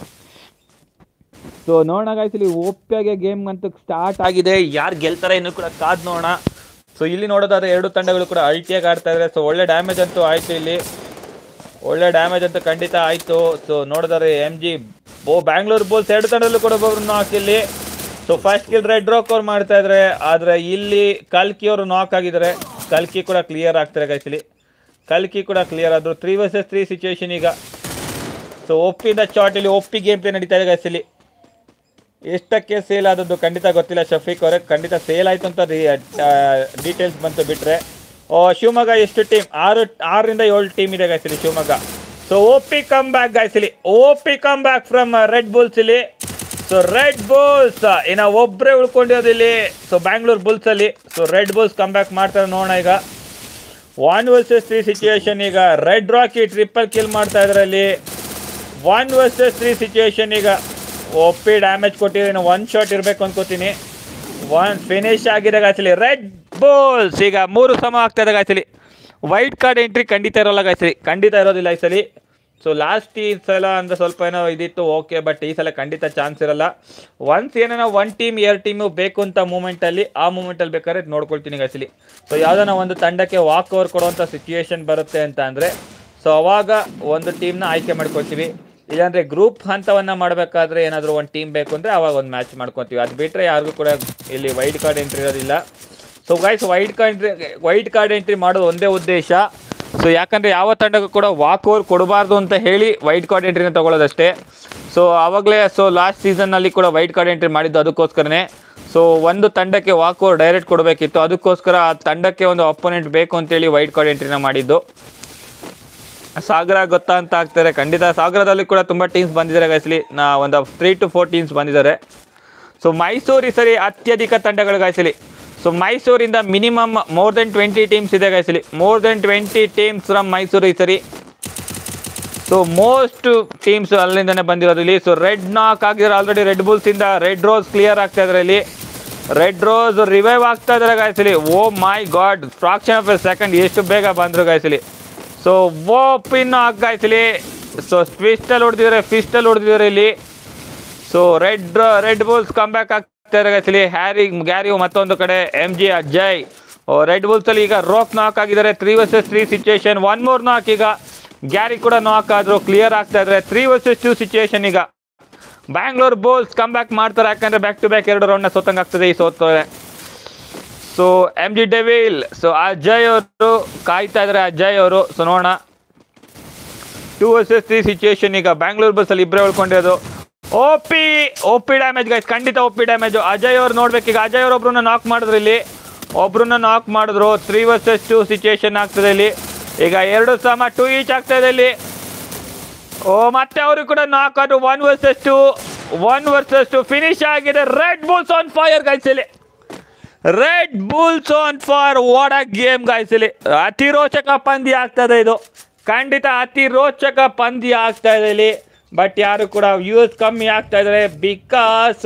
ಸೊ ನೋಡೋಣ ಗಾಯ್ಸ್ ಇಲ್ಲಿ ಒಪ್ಪಿಗೆ ಗೇಮ್ ಅಂತೂ ಸ್ಟಾರ್ಟ್ ಆಗಿದೆ ಯಾರು ಗೆಲ್ತಾರೆ ಇನ್ನು ಕೂಡ ಕಾದ್ ನೋಡೋಣ ಸೊ ಇಲ್ಲಿ ನೋಡೋದಾದ್ರೆ ಎರಡು ತಂಡಗಳು ಕೂಡ ಅಲ್ಟಿಯಾಗಿ ಆಡ್ತಾ ಇದ್ದಾರೆ ಸೊ ಒಳ್ಳೆ ಡ್ಯಾಮೇಜ್ ಅಂತೂ ಆಯ್ತು ಇಲ್ಲಿ ಒಳ್ಳೆ ಡ್ಯಾಮೇಜ್ ಅಂತೂ ಖಂಡಿತ ಆಯ್ತು ಸೊ ನೋಡಿದ್ರೆ M G O Bangalore bulls ಎರಡು ತಂಡದಲ್ಲೂ ಕೂಡ ಒಬ್ಬೊಬ್ರು ನಾಕ್ ಇಲ್ಲಿ so first kill red rock ಅವ್ರು ಮಾಡ್ತಾ ಇದ್ದಾರೆ ಆದ್ರೆ ಇಲ್ಲಿ ಕಲ್ಕಿ ಅವರು ನಾಕ್ ಆಗಿದ್ದಾರೆ ಕಲ್ಕಿ ಕೂಡ ಕ್ಲಿಯರ್ ಆಗ್ತಾರೆ ಗೈಸ್ ಇಲ್ಲಿ ಕಲ್ಕಿ ಕೂಡ ಕ್ಲಿಯರ್ ಆದ್ರು ತ್ರೀ ವರ್ಸಸ್ ತ್ರೀ ಸಿಚುವೇಶನ್ ಈಗ ಸೊ ಒಪ್ಪಿದ ಶಾರ್ಟ್ ಇಲ್ಲಿ ಒಪ್ಪಿ ಗೇಮ್ ಪ್ಲೇ ನಡೀತಾ ಇದೆ ಗೈಸ್ ಇಲ್ಲಿ ಎಷ್ಟಕ್ಕೆ ಸೇಲ್ ಆದದ್ದು ಖಂಡಿತ ಗೊತ್ತಿಲ್ಲ ಶಫೀಕ್ ಅವರೇ ಖಂಡಿತ ಸೇಲ್ ಆಯ್ತು ಅಂತ ಡೀಟೇಲ್ಸ್ ಬಂತು ಬಿಟ್ರೆ ಓ ಶಿವಮೊಗ್ಗ ಎಷ್ಟು ಟೀಮ್ ಆರು ಆರರಿಂದ ಏಳು ಟೀಮ್ ಇದೆ ಗಾಯ್ಸ್ ಇಲ್ಲಿ Shivamogga so O P come back guys ಇಲ್ಲಿ O P come back from red bulls ಇಲ್ಲಿ ಸೊ ರೆಡ್ ಬುಲ್ಸ್ ಇನ್ನ ಒಬ್ಬರೇ ಉಳ್ಕೊಂಡಿರೋದು ಇಲ್ಲಿ ಸೊ ಬ್ಯಾಂಗ್ಳೂರ್ ಬುಲ್ಸ್ ಅಲ್ಲಿ so red bulls come back ಮಾಡ್ತಾರೆ ನೋಡೋಣ ಈಗ ಒನ್ ವರ್ಸಸ್ ತ್ರೀ ಸಿಚುವೇಶನ್ ಈಗ ರೆಡ್ ರಾಕಿ ಟ್ರಿಪಲ್ ಕಿಲ್ ಮಾಡ್ತಾ ಇದ್ದಾರೆ ಅಲ್ಲಿ ಒನ್ ವರ್ಸಸ್ ತ್ರೀ ಸಿಚುವೇಶನ್ ಈಗ ಒಪ್ಪಿ ಡ್ಯಾಮೇಜ್ ಕೊಟ್ಟಿದ್ದೀನಿ ಒನ್ ಶಾಟ್ ಇರಬೇಕು ಅನ್ಕೋತೀನಿ ಒನ್ ಫಿನಿಶ್ ಆಗಿದೆ ಗಾಯ್ಸಲಿ ರೆಡ್ ಬೋಲ್ಸ್ ಈಗ ಮೂರು ಸಮ ಆಗ್ತಾ ಇದೆ ಗಾಯ್ಸಲಿ ವೈಟ್ ಕಾರ್ಡ್ ಎಂಟ್ರಿ ಖಂಡಿತ ಇರೋಲ್ಲ ಗಾಯ್ಸಲಿ ಖಂಡಿತ ಇರೋದಿಲ್ಲ ಈ ಸಲ ಸೊ ಲಾಸ್ಟ್ ಈ ಸಲ ಅಂದ್ರೆ ಸ್ವಲ್ಪ ಏನೋ ಇದಿತ್ತು ಓಕೆ ಬಟ್ ಈ ಸಲ ಖಂಡಿತ ಚಾನ್ಸ್ ಇರಲ್ಲ ಒನ್ಸ್ ಏನಾರ ಒನ್ ಟೀಮ್ ಎರಡು ಟೀಮು ಬೇಕು ಅಂತ ಮೂಮೆಂಟಲ್ಲಿ ಆ ಮೂಮೆಂಟಲ್ಲಿ ಬೇಕಾದ್ರೆ ನೋಡ್ಕೊಳ್ತೀನಿ ಗಾಯ್ಸಲಿ ಸೊ ಯಾವುದಾನ ಒಂದು ತಂಡಕ್ಕೆ ವಾಕ್ ಓವರ್ ಕೊಡುವಂಥ ಸಿಚುಯೇಷನ್ ಬರುತ್ತೆ ಅಂತ ಅಂದರೆ ಸೊ ಅವಾಗ ಒಂದು ಟೀಮ್ನ ಆಯ್ಕೆ ಮಾಡ್ಕೊಳ್ತೀವಿ ಇಲ್ಲಾಂದ್ರೆ ಗ್ರೂಪ್ ಹಂತವನ್ನ ಮಾಡಬೇಕಾದ್ರೆ ಏನಾದರೂ ಒಂದು ಟೀಮ್ ಬೇಕು ಅಂದರೆ ಅವಾಗ ಒಂದು ಮ್ಯಾಚ್ ಮಾಡ್ಕೊತೀವಿ ಅದು ಬಿಟ್ಟರೆ ಯಾರಿಗೂ ಕೂಡ ಇಲ್ಲಿ ವೈಲ್ಡ್ ಕಾರ್ಡ್ ಎಂಟ್ರಿ ಇರೋದಿಲ್ಲ so guys wild card wild card entry ಮಾಡೋದು ಒಂದೇ ಉದ್ದೇಶ ಸೊ ಯಾಕಂದರೆ ಯಾವ ತಂಡಕ್ಕೂ ಕೂಡ ವಾಕ್ ಓವರ್ ಕೊಡಬಾರ್ದು ಅಂತ ಹೇಳಿ ವೈಲ್ಡ್ ಕಾರ್ಡ್ ಎಂಟ್ರಿನ ತಗೊಳ್ಳೋದಷ್ಟೇ ಸೊ ಆವಾಗಲೇ ಸೊ ಲಾಸ್ಟ್ ಸೀಸನ್ನಲ್ಲಿ ಕೂಡ ವೈಲ್ಡ್ ಕಾರ್ಡ್ ಎಂಟ್ರಿ ಮಾಡಿದ್ದು ಅದಕ್ಕೋಸ್ಕರನೇ ಸೊ ಒಂದು ತಂಡಕ್ಕೆ ವಾಕ್ ಓವರ್ ಡೈರೆಕ್ಟ್ ಕೊಡಬೇಕಿತ್ತು ಅದಕ್ಕೋಸ್ಕರ ಆ ತಂಡಕ್ಕೆ ಒಂದು ಅಪೋನೆಂಟ್ ಬೇಕು ಅಂತೇಳಿ ವೈಲ್ಡ್ ಕಾರ್ಡ್ ಎಂಟ್ರಿನ ಮಾಡಿದ್ದು ಸಾಗರ ಗೊತ್ತಾ ಅಂತ ಆಗ್ತಾರೆ ಖಂಡಿತ ಸಾಗರದಲ್ಲಿ ಕೂಡ ತುಂಬ ಟೀಮ್ಸ್ ಬಂದಿದ್ದಾರೆ ಗಾಯ್ಸ್ಲಿ ನಾ ಒಂದು ತ್ರೀ ಟು ಫೋರ್ ಟೀಮ್ಸ್ ಬಂದಿದ್ದಾರೆ ಸೊ ಮೈಸೂರು ಈ ಸರಿ ಅತ್ಯಧಿಕ ತಂಡಗಳು ಗಾಯ್ಸಲಿ ಸೊ ಮೈಸೂರಿಂದ minimum more than twenty teams ಇದೆ ಗಾಯ್ಸಲಿ more than twenty teams from Mysuru ಈ ಸರಿ ಸೊ ಮೋಸ್ಟ್ ಟೀಮ್ಸ್ ಅಲ್ಲಿಂದನೇ ಬಂದಿರೋದು ಇಲ್ಲಿ ಸೊ ರೆಡ್ ನಾಕ್ ಆಗಿದ್ದಾರೆ ಆಲ್ರೆಡಿ ರೆಡ್ ಬುಲ್ಸ್ ಇಂದ ರೆಡ್ ರೋಸ್ ಕ್ಲಿಯರ್ ಆಗ್ತಾ ಇದ್ದಾರೆ ಇಲ್ಲಿ ರೆಡ್ ರೋಸ್ ರಿವೈವ್ ಆಗ್ತಾ ಇದ್ದಾರೆ ಗಾಯ್ಸಲಿ oh my god fraction of a second ಎಷ್ಟು ಬೇಗ ಬಂದ್ರು ಗಾಯ್ಸಲಿ ಸೊ ಓ ಪಿನ್ ಗಾಯ್ಸಲಿ ಸೊ ಫಿಸ್ಟಲ್ಲಿ ಹೊಡೆದಿದ್ದಾರೆ ಫಿಸ್ಟಲ್ಲಿ ಹೊಡೆದಿದ್ದಾರೆ ಇಲ್ಲಿ so red red bulls come back ಆಗ್ತಾ ಇದ್ದಾರೆ ಗಾಯ್ಸಲಿ ಹ್ಯಾರಿ ಗ್ಯಾರಿ ಮತ್ತೊಂದು ಕಡೆ M G Ajay red bulls ಅಲ್ಲಿ ಈಗ ರೋಕ್ ನಾಕ್ ಆಗಿದ್ದಾರೆ three versus three situation one more ನಾಕ್ ಈಗ ಗ್ಯಾರಿ ಕೂಡ ನಾಕ್ ಆದ್ರು ಕ್ಲಿಯರ್ ಆಗ್ತಾ ಇದ್ದಾರೆ ತ್ರೀ ವರ್ಸಸ್ ಟೂ ಸಿಚುಯೇಷನ್ ಈಗ ಬ್ಯಾಂಗ್ಳೂರ್ ಬೋಲ್ಸ್ ಕಮ್ ಬ್ಯಾಕ್ ಮಾಡ್ತಾರೆ ಯಾಕಂದ್ರೆ ಬ್ಯಾಕ್ ಟು ಬ್ಯಾಕ್ ಎರಡು ರೌಂಡ್ನ ಸೋತಂಗ್ ಆಗ್ತದೆ ಈ ಸೋತವ್ರೆ so M G devil so Ajay ಅವರು ಕಾಯ್ತಾ ಇದ್ದಾರೆ ಅಜಯ್ ಅವರು ಸೊ ನೋಡೋಣ ಟೂ ವರ್ಸಸ್ ತ್ರೀ ಸಿಚುಯೇಷನ್ ಈಗ ಬ್ಯಾಂಗ್ಳೂರ್ ಬಸ್ ಅಲ್ಲಿ ಇಬ್ಬರೇ ಉಳ್ಕೊಂಡಿರೋದು ಓಪಿ ಓಪಿ ಡ್ಯಾಮೇಜ್ ಗೈಸ್ ಖಂಡಿತ ಓಪಿ ಡ್ಯಾಮೇಜ್ ಅಜಯ್ ಅವ್ರು ನೋಡ್ಬೇಕು ಈಗ ಅಜಯ್ ಅವ್ರು ಒಬ್ರನ್ನ ನಾಕ್ ಮಾಡಿದ್ರು ಇಲ್ಲಿ ಒಬ್ರನ್ನ ನಾಕ್ ಮಾಡಿದ್ರು ತ್ರೀ ವರ್ಸಸ್ ಟೂ ಸಿಚುಯೇಷನ್ ಆಗ್ತದೆ ಇಲ್ಲಿ ಈಗ ಎರಡು ಸಮ ಟೂ ಈಚ್ ಆಗ್ತಾ ಇದೆ ಇಲ್ಲಿ ಓ ಮತ್ತೆ ಅವರು ಕೂಡ ನಾಕ್ ಆದ್ರು one versus two one versus two finish ಆಗಿದೆ red bulls on fire guys ಇಲ್ಲಿ red bulls on for what a game guys ಇಲ್ಲಿ ಅತಿ ರೋಚಕ ಪಂದ್ಯ ಆಗ್ತದೆ ಇದು ಖಂಡಿತ ಅತಿ ರೋಚಕ ಪಂದ್ಯ ಆಗ್ತಾ ಇದೆ ಇಲ್ಲಿ ಬಟ್ ಯಾರು ಕೂಡ ವ್ಯೂಸ್ ಕಮ್ಮಿ ಆಗ್ತಾ ಇದ್ದಾರೆ ಬಿಕಾಸ್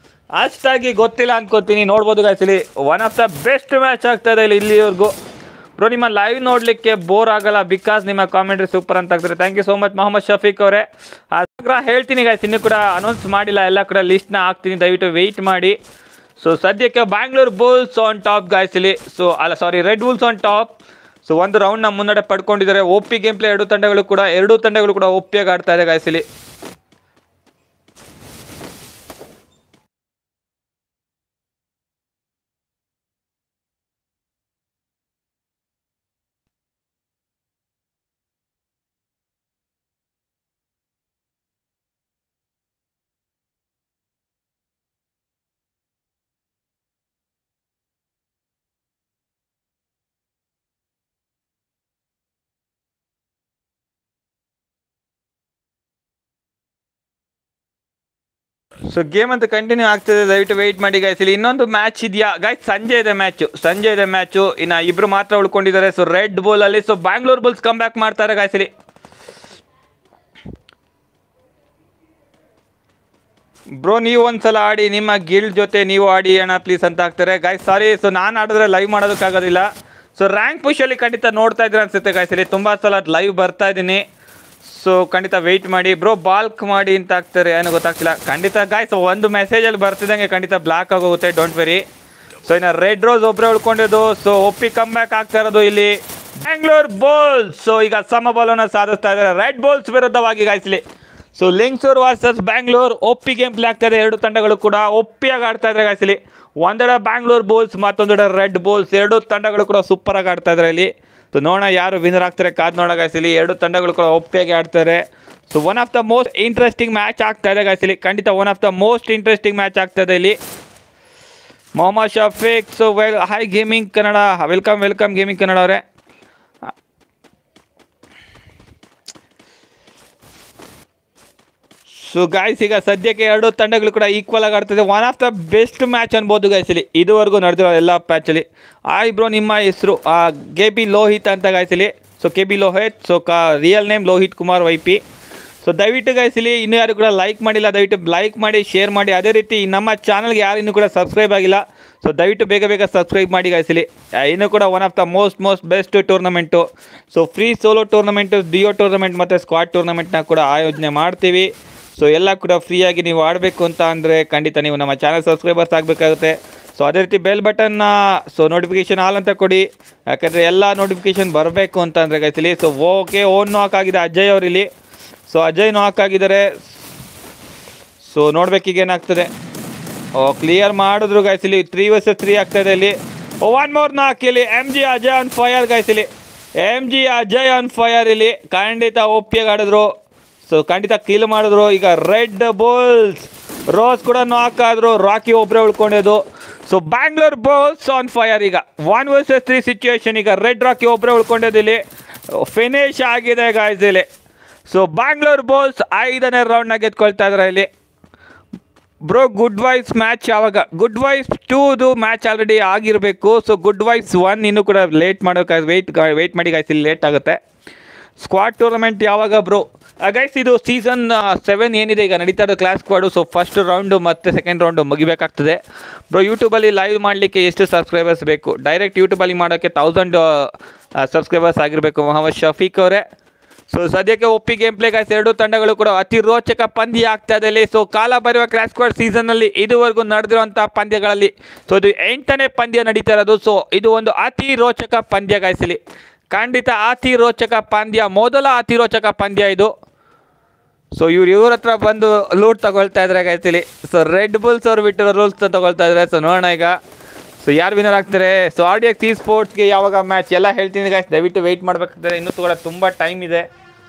ಅಷ್ಟಾಗಿ ಗೊತ್ತಿಲ್ಲ ಅನ್ಕೋತೀನಿ ನೋಡ್ಬೋದು ಗಾಯ್ಸ್ ಇಲ್ಲಿ one of the best match ಆಗ್ತಾ ಇದೆ ಇಲ್ಲಿ ಇಲ್ಲಿವರೆಗೂ ಬ್ರೋ ನಿಮ್ಮ ಲೈವ್ ನೋಡಲಿಕ್ಕೆ ಬೋರ್ ಆಗಲ್ಲ ಬಿಕಾಸ್ ನಿಮ್ಮ ಕಾಮೆಂಟ್ರಿ ಸೂಪರ್ ಅಂತ ಆಗ್ತಾರೆ thank you so much Mohammed Shafiq ಅವರೇ ಅದ್ರ ಹೇಳ್ತೀನಿ ಗೈಸ್ ಇನ್ನೂ ಕೂಡ ಅನೌನ್ಸ್ ಮಾಡಿಲ್ಲ ಎಲ್ಲ ಕೂಡ ಲಿಸ್ಟ್ನ ಹಾಕ್ತೀನಿ ದಯವಿಟ್ಟು ವೆಯ್ಟ್ ಮಾಡಿ ಸೊ ಸದ್ಯಕ್ಕೆ Bangalore bulls on top guys ಇಲ್ಲಿ ಸೊ ಅಲ್ಲ sorry red bulls on top so ಒಂದು ರೌಂಡ್ನ ಮುನ್ನಡೆ ಪಡ್ಕೊಂಡಿದ್ದಾರೆ ಒಪ್ಪಿ ಗೇಮ್ ಪ್ಲೇ ಎರಡು ತಂಡಗಳು ಕೂಡ ಎರಡೂ ತಂಡಗಳು ಕೂಡ ಒಪ್ಪಿಯಾಗಿ ಆಡ್ತಾ ಇದೆ ಗಾಯ್ಸ್ ಇಲ್ಲಿ ಸೊ ಗೇಮ್ ಅಂತ ಕಂಟಿನ್ಯೂ ಆಗ್ತದೆ ದಯವಿಟ್ಟು ವೆಯ್ಟ್ ಮಾಡಿ ಗಾಯ್ಸ್ ಇಲ್ಲಿ ಇನ್ನೊಂದು ಮ್ಯಾಚ್ ಇದೆಯಾ ಗಾಯ್ಸ್ ಸಂಜೆ ಇದೆ ಮ್ಯಾಚ್ ಸಂಜೆ ಇದೆ ಮ್ಯಾಚು ಇನ್ನ ಇಬ್ರು ಮಾತ್ರ ಉಳ್ಕೊಂಡಿದ್ದಾರೆ ಸೊ ರೆಡ್ ಬೌಲ್ ಅಲ್ಲಿ so Bangalore bulls come back ಮಾಡ್ತಾರೆ ಗಾಯ್ಸ್ ಇಲ್ಲಿ ಬ್ರೋ ನೀವು ಒಂದ್ಸಲ ಆಡಿ ನಿಮ್ಮ ಗಿಲ್ಡ್ ಜೊತೆ ನೀವು ಆಡಿ ಅಣ್ಣ ಪ್ಲೀಸ್ ಅಂತ ಆಗ್ತಾರೆ ಗಾಯ್ಸ್ ಸಾರಿ ಸೊ ನಾನು ಆಡಿದ್ರೆ ಲೈವ್ ಮಾಡೋದಕ್ಕಾಗೋದಿಲ್ಲ ಸೊ ರ್ಯಾಂಕ್ ಪುಷಲ್ಲಿ ಖಂಡಿತ ನೋಡ್ತಾ ಇದ್ರೆ ಅನ್ಸುತ್ತೆ ಗಾಯ್ಸ್ ಇಲ್ಲಿ ತುಂಬ ಸಲ ಲೈವ್ ಬರ್ತಾ ಇದ್ದೀನಿ ಸೊ ಖಂಡಿತ ವೆಯ್ಟ್ ಮಾಡಿ ಬ್ರೋ ಬಾಲ್ಕ್ ಮಾಡಿ ಅಂತ ಆಗ್ತಾರೆ ಏನೋ ಗೊತ್ತಾಗ್ತಿಲ್ಲ ಖಂಡಿತ ಗಾಯ್ಸ್ ಒಂದು ಮೆಸೇಜಲ್ಲಿ ಬರ್ತಿದ್ದಂಗೆ ಖಂಡಿತ ಬ್ಲಾಕ್ ಆಗೋಗುತ್ತೆ ಡೋಂಟ್ ವೆರಿ ಸೊ ಇನ್ನು ರೆಡ್ ರೋಸ್ ಒಬ್ಬರೇ ಉಳ್ಕೊಂಡಿದ್ದು ಸೊ ಒಪ್ಪಿ ಕಮ್ ಬ್ಯಾಕ್ ಆಗ್ತಾ ಇರೋದು ಇಲ್ಲಿ ಬ್ಯಾಂಗ್ಳೂರ್ ಬೋಲ್ಸ್ ಸೊ ಈಗ ಸಮಬಲವನ್ನು ಸಾಧಿಸ್ತಾ ಇದ್ದಾರೆ ರೆಡ್ ಬೋಲ್ಸ್ ವಿರುದ್ಧವಾಗಿ ಗಾಯ್ಸ್ ಇಲ್ಲಿ so Lingsur versus Bangalore OP game play ಆಗ್ತಾ ಇದೆ ಎರಡು ತಂಡಗಳು ಕೂಡ ಒಪ್ಪಿಯಾಗಿ ಆಡ್ತಾ ಇದ್ದಾರೆ ಗಾಯ್ಸ್ ಇಲ್ಲಿ ಒಂದೆಡೆ ಬ್ಯಾಂಗ್ಳೂರ್ ಬೋಲ್ಸ್ ಮತ್ತೊಂದೆಡೆ ರೆಡ್ ಬೋಲ್ಸ್ ಎರಡು ತಂಡಗಳು ಕೂಡ ಸೂಪರ್ ಆಗಿ ಆಡ್ತಾ ಇದ್ದಾರೆ ಇಲ್ಲಿ ಸೊ ನೋಡೋಣ ಯಾರು ವಿನ್ನರ್ ಆಗ್ತಾರೆ ಕಾದ್ ನೋಡೋ ಗಾಯ್ಸ್ ಇಲ್ಲಿ ಎರಡು ತಂಡಗಳು ಕೂಡ ಒಪ್ಪಿಯಾಗಿ ಆಡ್ತಾರೆ so one of the most interesting match ಆಗ್ತಾ ಇದೆ ಗಾಯ್ಸ್ ಇಲ್ಲಿ ಖಂಡಿತ one of the most interesting match ಆಗ್ತಾ ಇದೆ ಇಲ್ಲಿ Mohammed Shafeeq so well hi gaming Kannada welcome welcome gaming Kannada ಅವರೇ ಸೊ ಗಾಯ್ಸ್ ಈಗ ಸದ್ಯಕ್ಕೆ ಎರಡು ತಂಡಗಳು ಕೂಡ ಈಕ್ವಲ್ ಆಗಿ ಆಡ್ತಿದೆ one of the best match ಅನ್ಬೋದು ಗಾಯ್ಸ್ ಇಲ್ಲಿ ಇದುವರೆಗೂ ನಡೆದಿರೋ ಎಲ್ಲ ಮ್ಯಾಚಲ್ಲಿ ಆಯ್ ಬ್ರೋ ನಿಮ್ಮ ಹೆಸರು ಕೆ ಬಿ ಲೋಹಿತ್ ಅಂತ ಗಾಯ್ಸ್ ಇಲ್ಲಿ so K B Lohith so ಕಾ real name Lohith Kumar Y P so ದಯವಿಟ್ಟು ಗಾಯ್ಸ್ ಇಲ್ಲಿ ಇನ್ನೂ ಯಾರು ಕೂಡ ಲೈಕ್ ಮಾಡಿಲ್ಲ ದಯವಿಟ್ಟು ಲೈಕ್ ಮಾಡಿ ಶೇರ್ ಮಾಡಿ ಅದೇ ರೀತಿ ನಮ್ಮ ಚಾನಲ್ಗೆ ಯಾರು ಇನ್ನೂ ಕೂಡ ಸಬ್ಸ್ಕ್ರೈಬ್ ಆಗಿಲ್ಲ ಸೊ ದಯವಿಟ್ಟು ಬೇಗ ಬೇಗ ಸಬ್ಸ್ಕ್ರೈಬ್ ಮಾಡಿ ಗಾಯ್ಸ್ ಇಲ್ಲಿ ಆ, ಇನ್ನೂ ಕೂಡ one of the most most best tournament so free solo tournament duo tournament ಮತ್ತು ಸ್ಕ್ವಾಡ್ ಟೂರ್ನಮೆಂಟ್ನ ಕೂಡ ಆಯೋಜನೆ ಮಾಡ್ತೀವಿ ಸೊ ಎಲ್ಲ ಕೂಡ ಫ್ರೀಯಾಗಿ ನೀವು ಆಡಬೇಕು ಅಂತ ಅಂದರೆ ಖಂಡಿತ ನೀವು ನಮ್ಮ ಚಾನಲ್ ಸಬ್ಸ್ಕ್ರೈಬರ್ಸ್ ಆಗಬೇಕಾಗುತ್ತೆ ಸೊ ಅದೇ ರೀತಿ ಬೆಲ್ ಬಟನ್ನ ಸೊ ನೋಟಿಫಿಕೇಶನ್ ಆಲ್ ಅಂತ ಕೊಡಿ ಯಾಕಂದರೆ ಎಲ್ಲ ನೋಟಿಫಿಕೇಶನ್ ಬರಬೇಕು ಅಂತ ಅಂದರೆ ಗೈಸಲಿ ಸೊ ಓಕೆ ಓನ್ ನಾಕ್ ಆಗಿದೆ ಅಜಯ್ ಅವರಿಲ್ಲಿ ಸೊ ಅಜಯ್ ನಾಕ್ ಆಗಿದ್ದಾರೆ ಸೊ ನೋಡ್ಬೇಕೀಗ ಏನಾಗ್ತದೆ ಓ ಕ್ಲಿಯರ್ ಮಾಡಿದ್ರು ಗೈಸ್ ಇಲ್ಲಿ ತ್ರೀ ವರ್ಸಸ್ ತ್ರೀ ಆಗ್ತದೆ ಇಲ್ಲಿ ಒನ್ ಮೋರ್ ನಾಕ್ ಇಲ್ಲಿ M G Ajay on fire guys ಇಲ್ಲಿ M G Ajay on fire ಇಲ್ಲಿ ಖಂಡಿತ ಒಪ್ಪಿಗೆ ಆಡಿದ್ರು ಸೊ ಖಂಡಿತ ಕಿಲ್ ಮಾಡಿದ್ರು ಈಗ ರೆಡ್ ಬೋಲ್ಸ್ ರೋಸ್ ಕೂಡ ನಾಕ್ ಆದ್ರು ರಾಕಿ ಒಬ್ಬರೇ ಉಳ್ಕೊಂಡಿದ್ದು so Bangalore bulls on fire ಈಗ ಒನ್ ವರ್ಸಸ್ ತ್ರೀ ಸಿಚುವೇಶನ್ ಈಗ ರೆಡ್ ರಾಕಿ ಒಬ್ಬರೇ ಉಳ್ಕೊಂಡಿದ್ದು ಇಲ್ಲಿ ಫಿನಿಶ್ ಆಗಿದೆ ಗಾಯ್ಸ್ ಇಲ್ಲಿ ಸೊ ಬ್ಯಾಂಗ್ಳೂರ್ ಬೋಲ್ಸ್ ಐದನೇ ರೌಂಡ್ನ ಗೆದ್ಕೊಳ್ತಾ ಇದ್ದಾರೆ ಇಲ್ಲಿ ಬ್ರೋ ಗುಡ್ ವೈಸ್ ಮ್ಯಾಚ್ ಯಾವಾಗ ಗುಡ್ ವೈಸ್ ಟೂದು ಮ್ಯಾಚ್ ಆಲ್ರೆಡಿ ಆಗಿರಬೇಕು ಸೊ ಗುಡ್ ವೈಸ್ ಒನ್ ಇನ್ನೂ ಕೂಡ ಲೇಟ್ ಮಾಡೋಕೆ ವೆಯ್ಟ್ ವೆಯ್ಟ್ ಮಾಡಿ ಗಾಯ್ಸ್ ಇಲ್ಲಿ ಲೇಟ್ ಆಗುತ್ತೆ ಸ್ಕ್ವಾಡ್ ಟೂರ್ನಮೆಂಟ್ ಯಾವಾಗ ಬ್ರೋ ಗೈಸ್ ಇದು ಸೀಸನ್ ಸೆವೆನ್ ಏನಿದೆ ಈಗ ನಡೀತಾ ಇರೋ clash squad so first round ಮತ್ತು ಸೆಕೆಂಡ್ ರೌಂಡು ಮುಗಿಬೇಕಾಗ್ತದೆ ಬ್ರೋ ಯೂಟ್ಯೂಬಲ್ಲಿ ಲೈವ್ ಮಾಡಲಿಕ್ಕೆ ಎಷ್ಟು ಸಬ್ಸ್ಕ್ರೈಬರ್ಸ್ ಬೇಕು ಡೈರೆಕ್ಟ್ ಯೂಟ್ಯೂಬಲ್ಲಿ ಮಾಡೋಕ್ಕೆ ತೌಸಂಡ್ ಸಬ್ಸ್ಕ್ರೈಬರ್ಸ್ ಆಗಿರಬೇಕು ಮೊಹಮ್ಮದ್ ಶಫೀಕ್ ಅವರೇ ಸೊ ಸದ್ಯಕ್ಕೆ ಒಪ್ಪಿ ಗೇಮ್ ಪ್ಲೇ ಗಾಯ್ಸ್ ಎರಡು ತಂಡಗಳು ಕೂಡ ಅತಿ ರೋಚಕ ಪಂದ್ಯ ಆಗ್ತಾ ಇದೆ ಇಲ್ಲಿ ಸೊ ಕಾಲ ಬರುವ ಕ್ರಾಶ್ ಸ್ಕ್ವಾಡ್ ಸೀಸನ್ನಲ್ಲಿ ಇದುವರೆಗೂ ನಡೆದಿರುವಂತಹ ಪಂದ್ಯಗಳಲ್ಲಿ ಸೊ ಇದು ಎಂಟನೇ ಪಂದ್ಯ ನಡೀತಾ ಇರೋದು ಸೊ ಇದು ಒಂದು ಅತಿ ರೋಚಕ ಪಂದ್ಯ ಗಾಯ್ಸ್ ಇಲ್ಲಿ ಖಂಡಿತ ಅತಿ ರೋಚಕ ಪಂದ್ಯ ಮೊದಲ ಅತಿ ರೋಚಕ ಪಂದ್ಯ ಇದು ಸೊ ಇವ್ರು ಇವ್ರ ಹತ್ರ ಬಂದು ಲೂಟ್ ತಗೊಳ್ತಾ ಇದ್ದಾರೆ ಗಾಯ್ಸ್ ಇಲ್ಲಿ ಸೊ ರೆಡ್ ಬುಲ್ಸ್ ಅವ್ರು ಬಿಟ್ಟಿರೋ ರೂಲ್ಸ್ ತಗೊಳ್ತಾ ಇದ್ದಾರೆ ಸೊ ನೋಡೋಣ ಈಗ ಸೊ ಯಾರು ವಿನರ್ ಆಗ್ತಾರೆ ಸೊ ಆರ್ ಡಿ ಎಕ್ಸ್ ಈ ಸ್ಪೋರ್ಟ್ಸ್ಗೆ ಯಾವಾಗ ಮ್ಯಾಚ್ ಎಲ್ಲ ಹೇಳ್ತೀನಿ ಗಾಯ್ಸ್ ದಯವಿಟ್ಟು ವೆಯ್ಟ್ ಮಾಡಬೇಕಾಗ್ತದೆ ಇನ್ನೂ ಕೂಡ ತುಂಬ ಟೈಮ್ ಇದೆ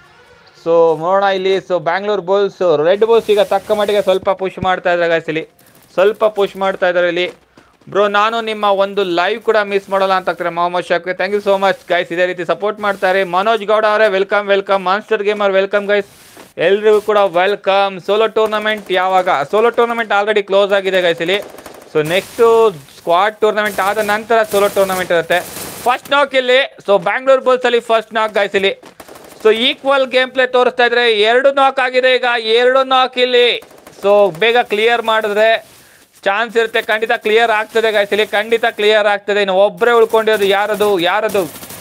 ಸೊ ನೋಡೋಣ ಇಲ್ಲಿ so Bangalore bulls red bulls ಈಗ ತಕ್ಕ ಮಟ್ಟಿಗೆ ಸ್ವಲ್ಪ ಪುಷ್ ಮಾಡ್ತಾ ಇದ್ದಾರೆ ಗಾಯ್ಸ್ ಇಲ್ಲಿ ಸ್ವಲ್ಪ ಪುಷ್ ಮಾಡ್ತಾ ಇದ್ದಾರೆ ಇಲ್ಲಿ ಬ್ರೋ ನಾನು ನಿಮ್ಮ ಒಂದು ಲೈವ್ ಕೂಡ ಮಿಸ್ ಮಾಡಲ್ಲ ಅಂತ ಆಗ್ತಾರೆ ಮೊಹಮ್ಮದ್ ಶಾಕ್ರೆ thank you so much guys ಇದೇ ರೀತಿ ಸಪೋರ್ಟ್ ಮಾಡ್ತಾರೆ ಮನೋಜ್ ಗೌಡ ಅವರೇ welcome welcome monster gamer welcome guys ಎಲ್ರಿಗೂ ಕೂಡ ವೆಲ್ಕಮ್ ಸೋಲೋ ಟೂರ್ನಮೆಂಟ್ ಯಾವಾಗ ಸೋಲೋ ಟೂರ್ನಮೆಂಟ್ ಆಲ್ರೆಡಿ ಕ್ಲೋಸ್ ಆಗಿದೆ ಗೈಸ್ ಇಲ್ಲಿ ಸೊ ನೆಕ್ಸ್ಟು ಸ್ಕ್ವಾಡ್ ಟೂರ್ನಮೆಂಟ್ ಆದ ನಂತರ ಸೋಲೋ ಟೂರ್ನಮೆಂಟ್ ಇರುತ್ತೆ ಫಸ್ಟ್ ನಾಕ್ ಇಲ್ಲಿ ಸೊ ಬ್ಯಾಂಗ್ಳೂರ್ ಬೋಲ್ಸ್ ಅಲ್ಲಿ ಫಸ್ಟ್ ನಾಕ್ ಗೈಸ್ ಇಲ್ಲಿ ಸೊ ಈಕ್ವಲ್ ಗೇಮ್ ಪ್ಲೇ ತೋರಿಸ್ತಾ ಇದ್ರೆ ಎರಡು ನಾಕ್ ಆಗಿದೆ ಈಗ ಎರಡು ನಾಕ್ ಇಲ್ಲಿ ಸೊ ಬೇಗ ಕ್ಲಿಯರ್ ಮಾಡಿದ್ರೆ ಚಾನ್ಸ್ ಇರುತ್ತೆ ಖಂಡಿತ ಕ್ಲಿಯರ್ ಆಗ್ತದೆ ಗೈಸ್ ಇಲ್ಲಿ ಖಂಡಿತ ಕ್ಲಿಯರ್ ಆಗ್ತದೆ ಇನ್ನು ಒಬ್ಬರೇ ಉಳ್ಕೊಂಡಿರೋದು ಯಾರದು ಯಾರದು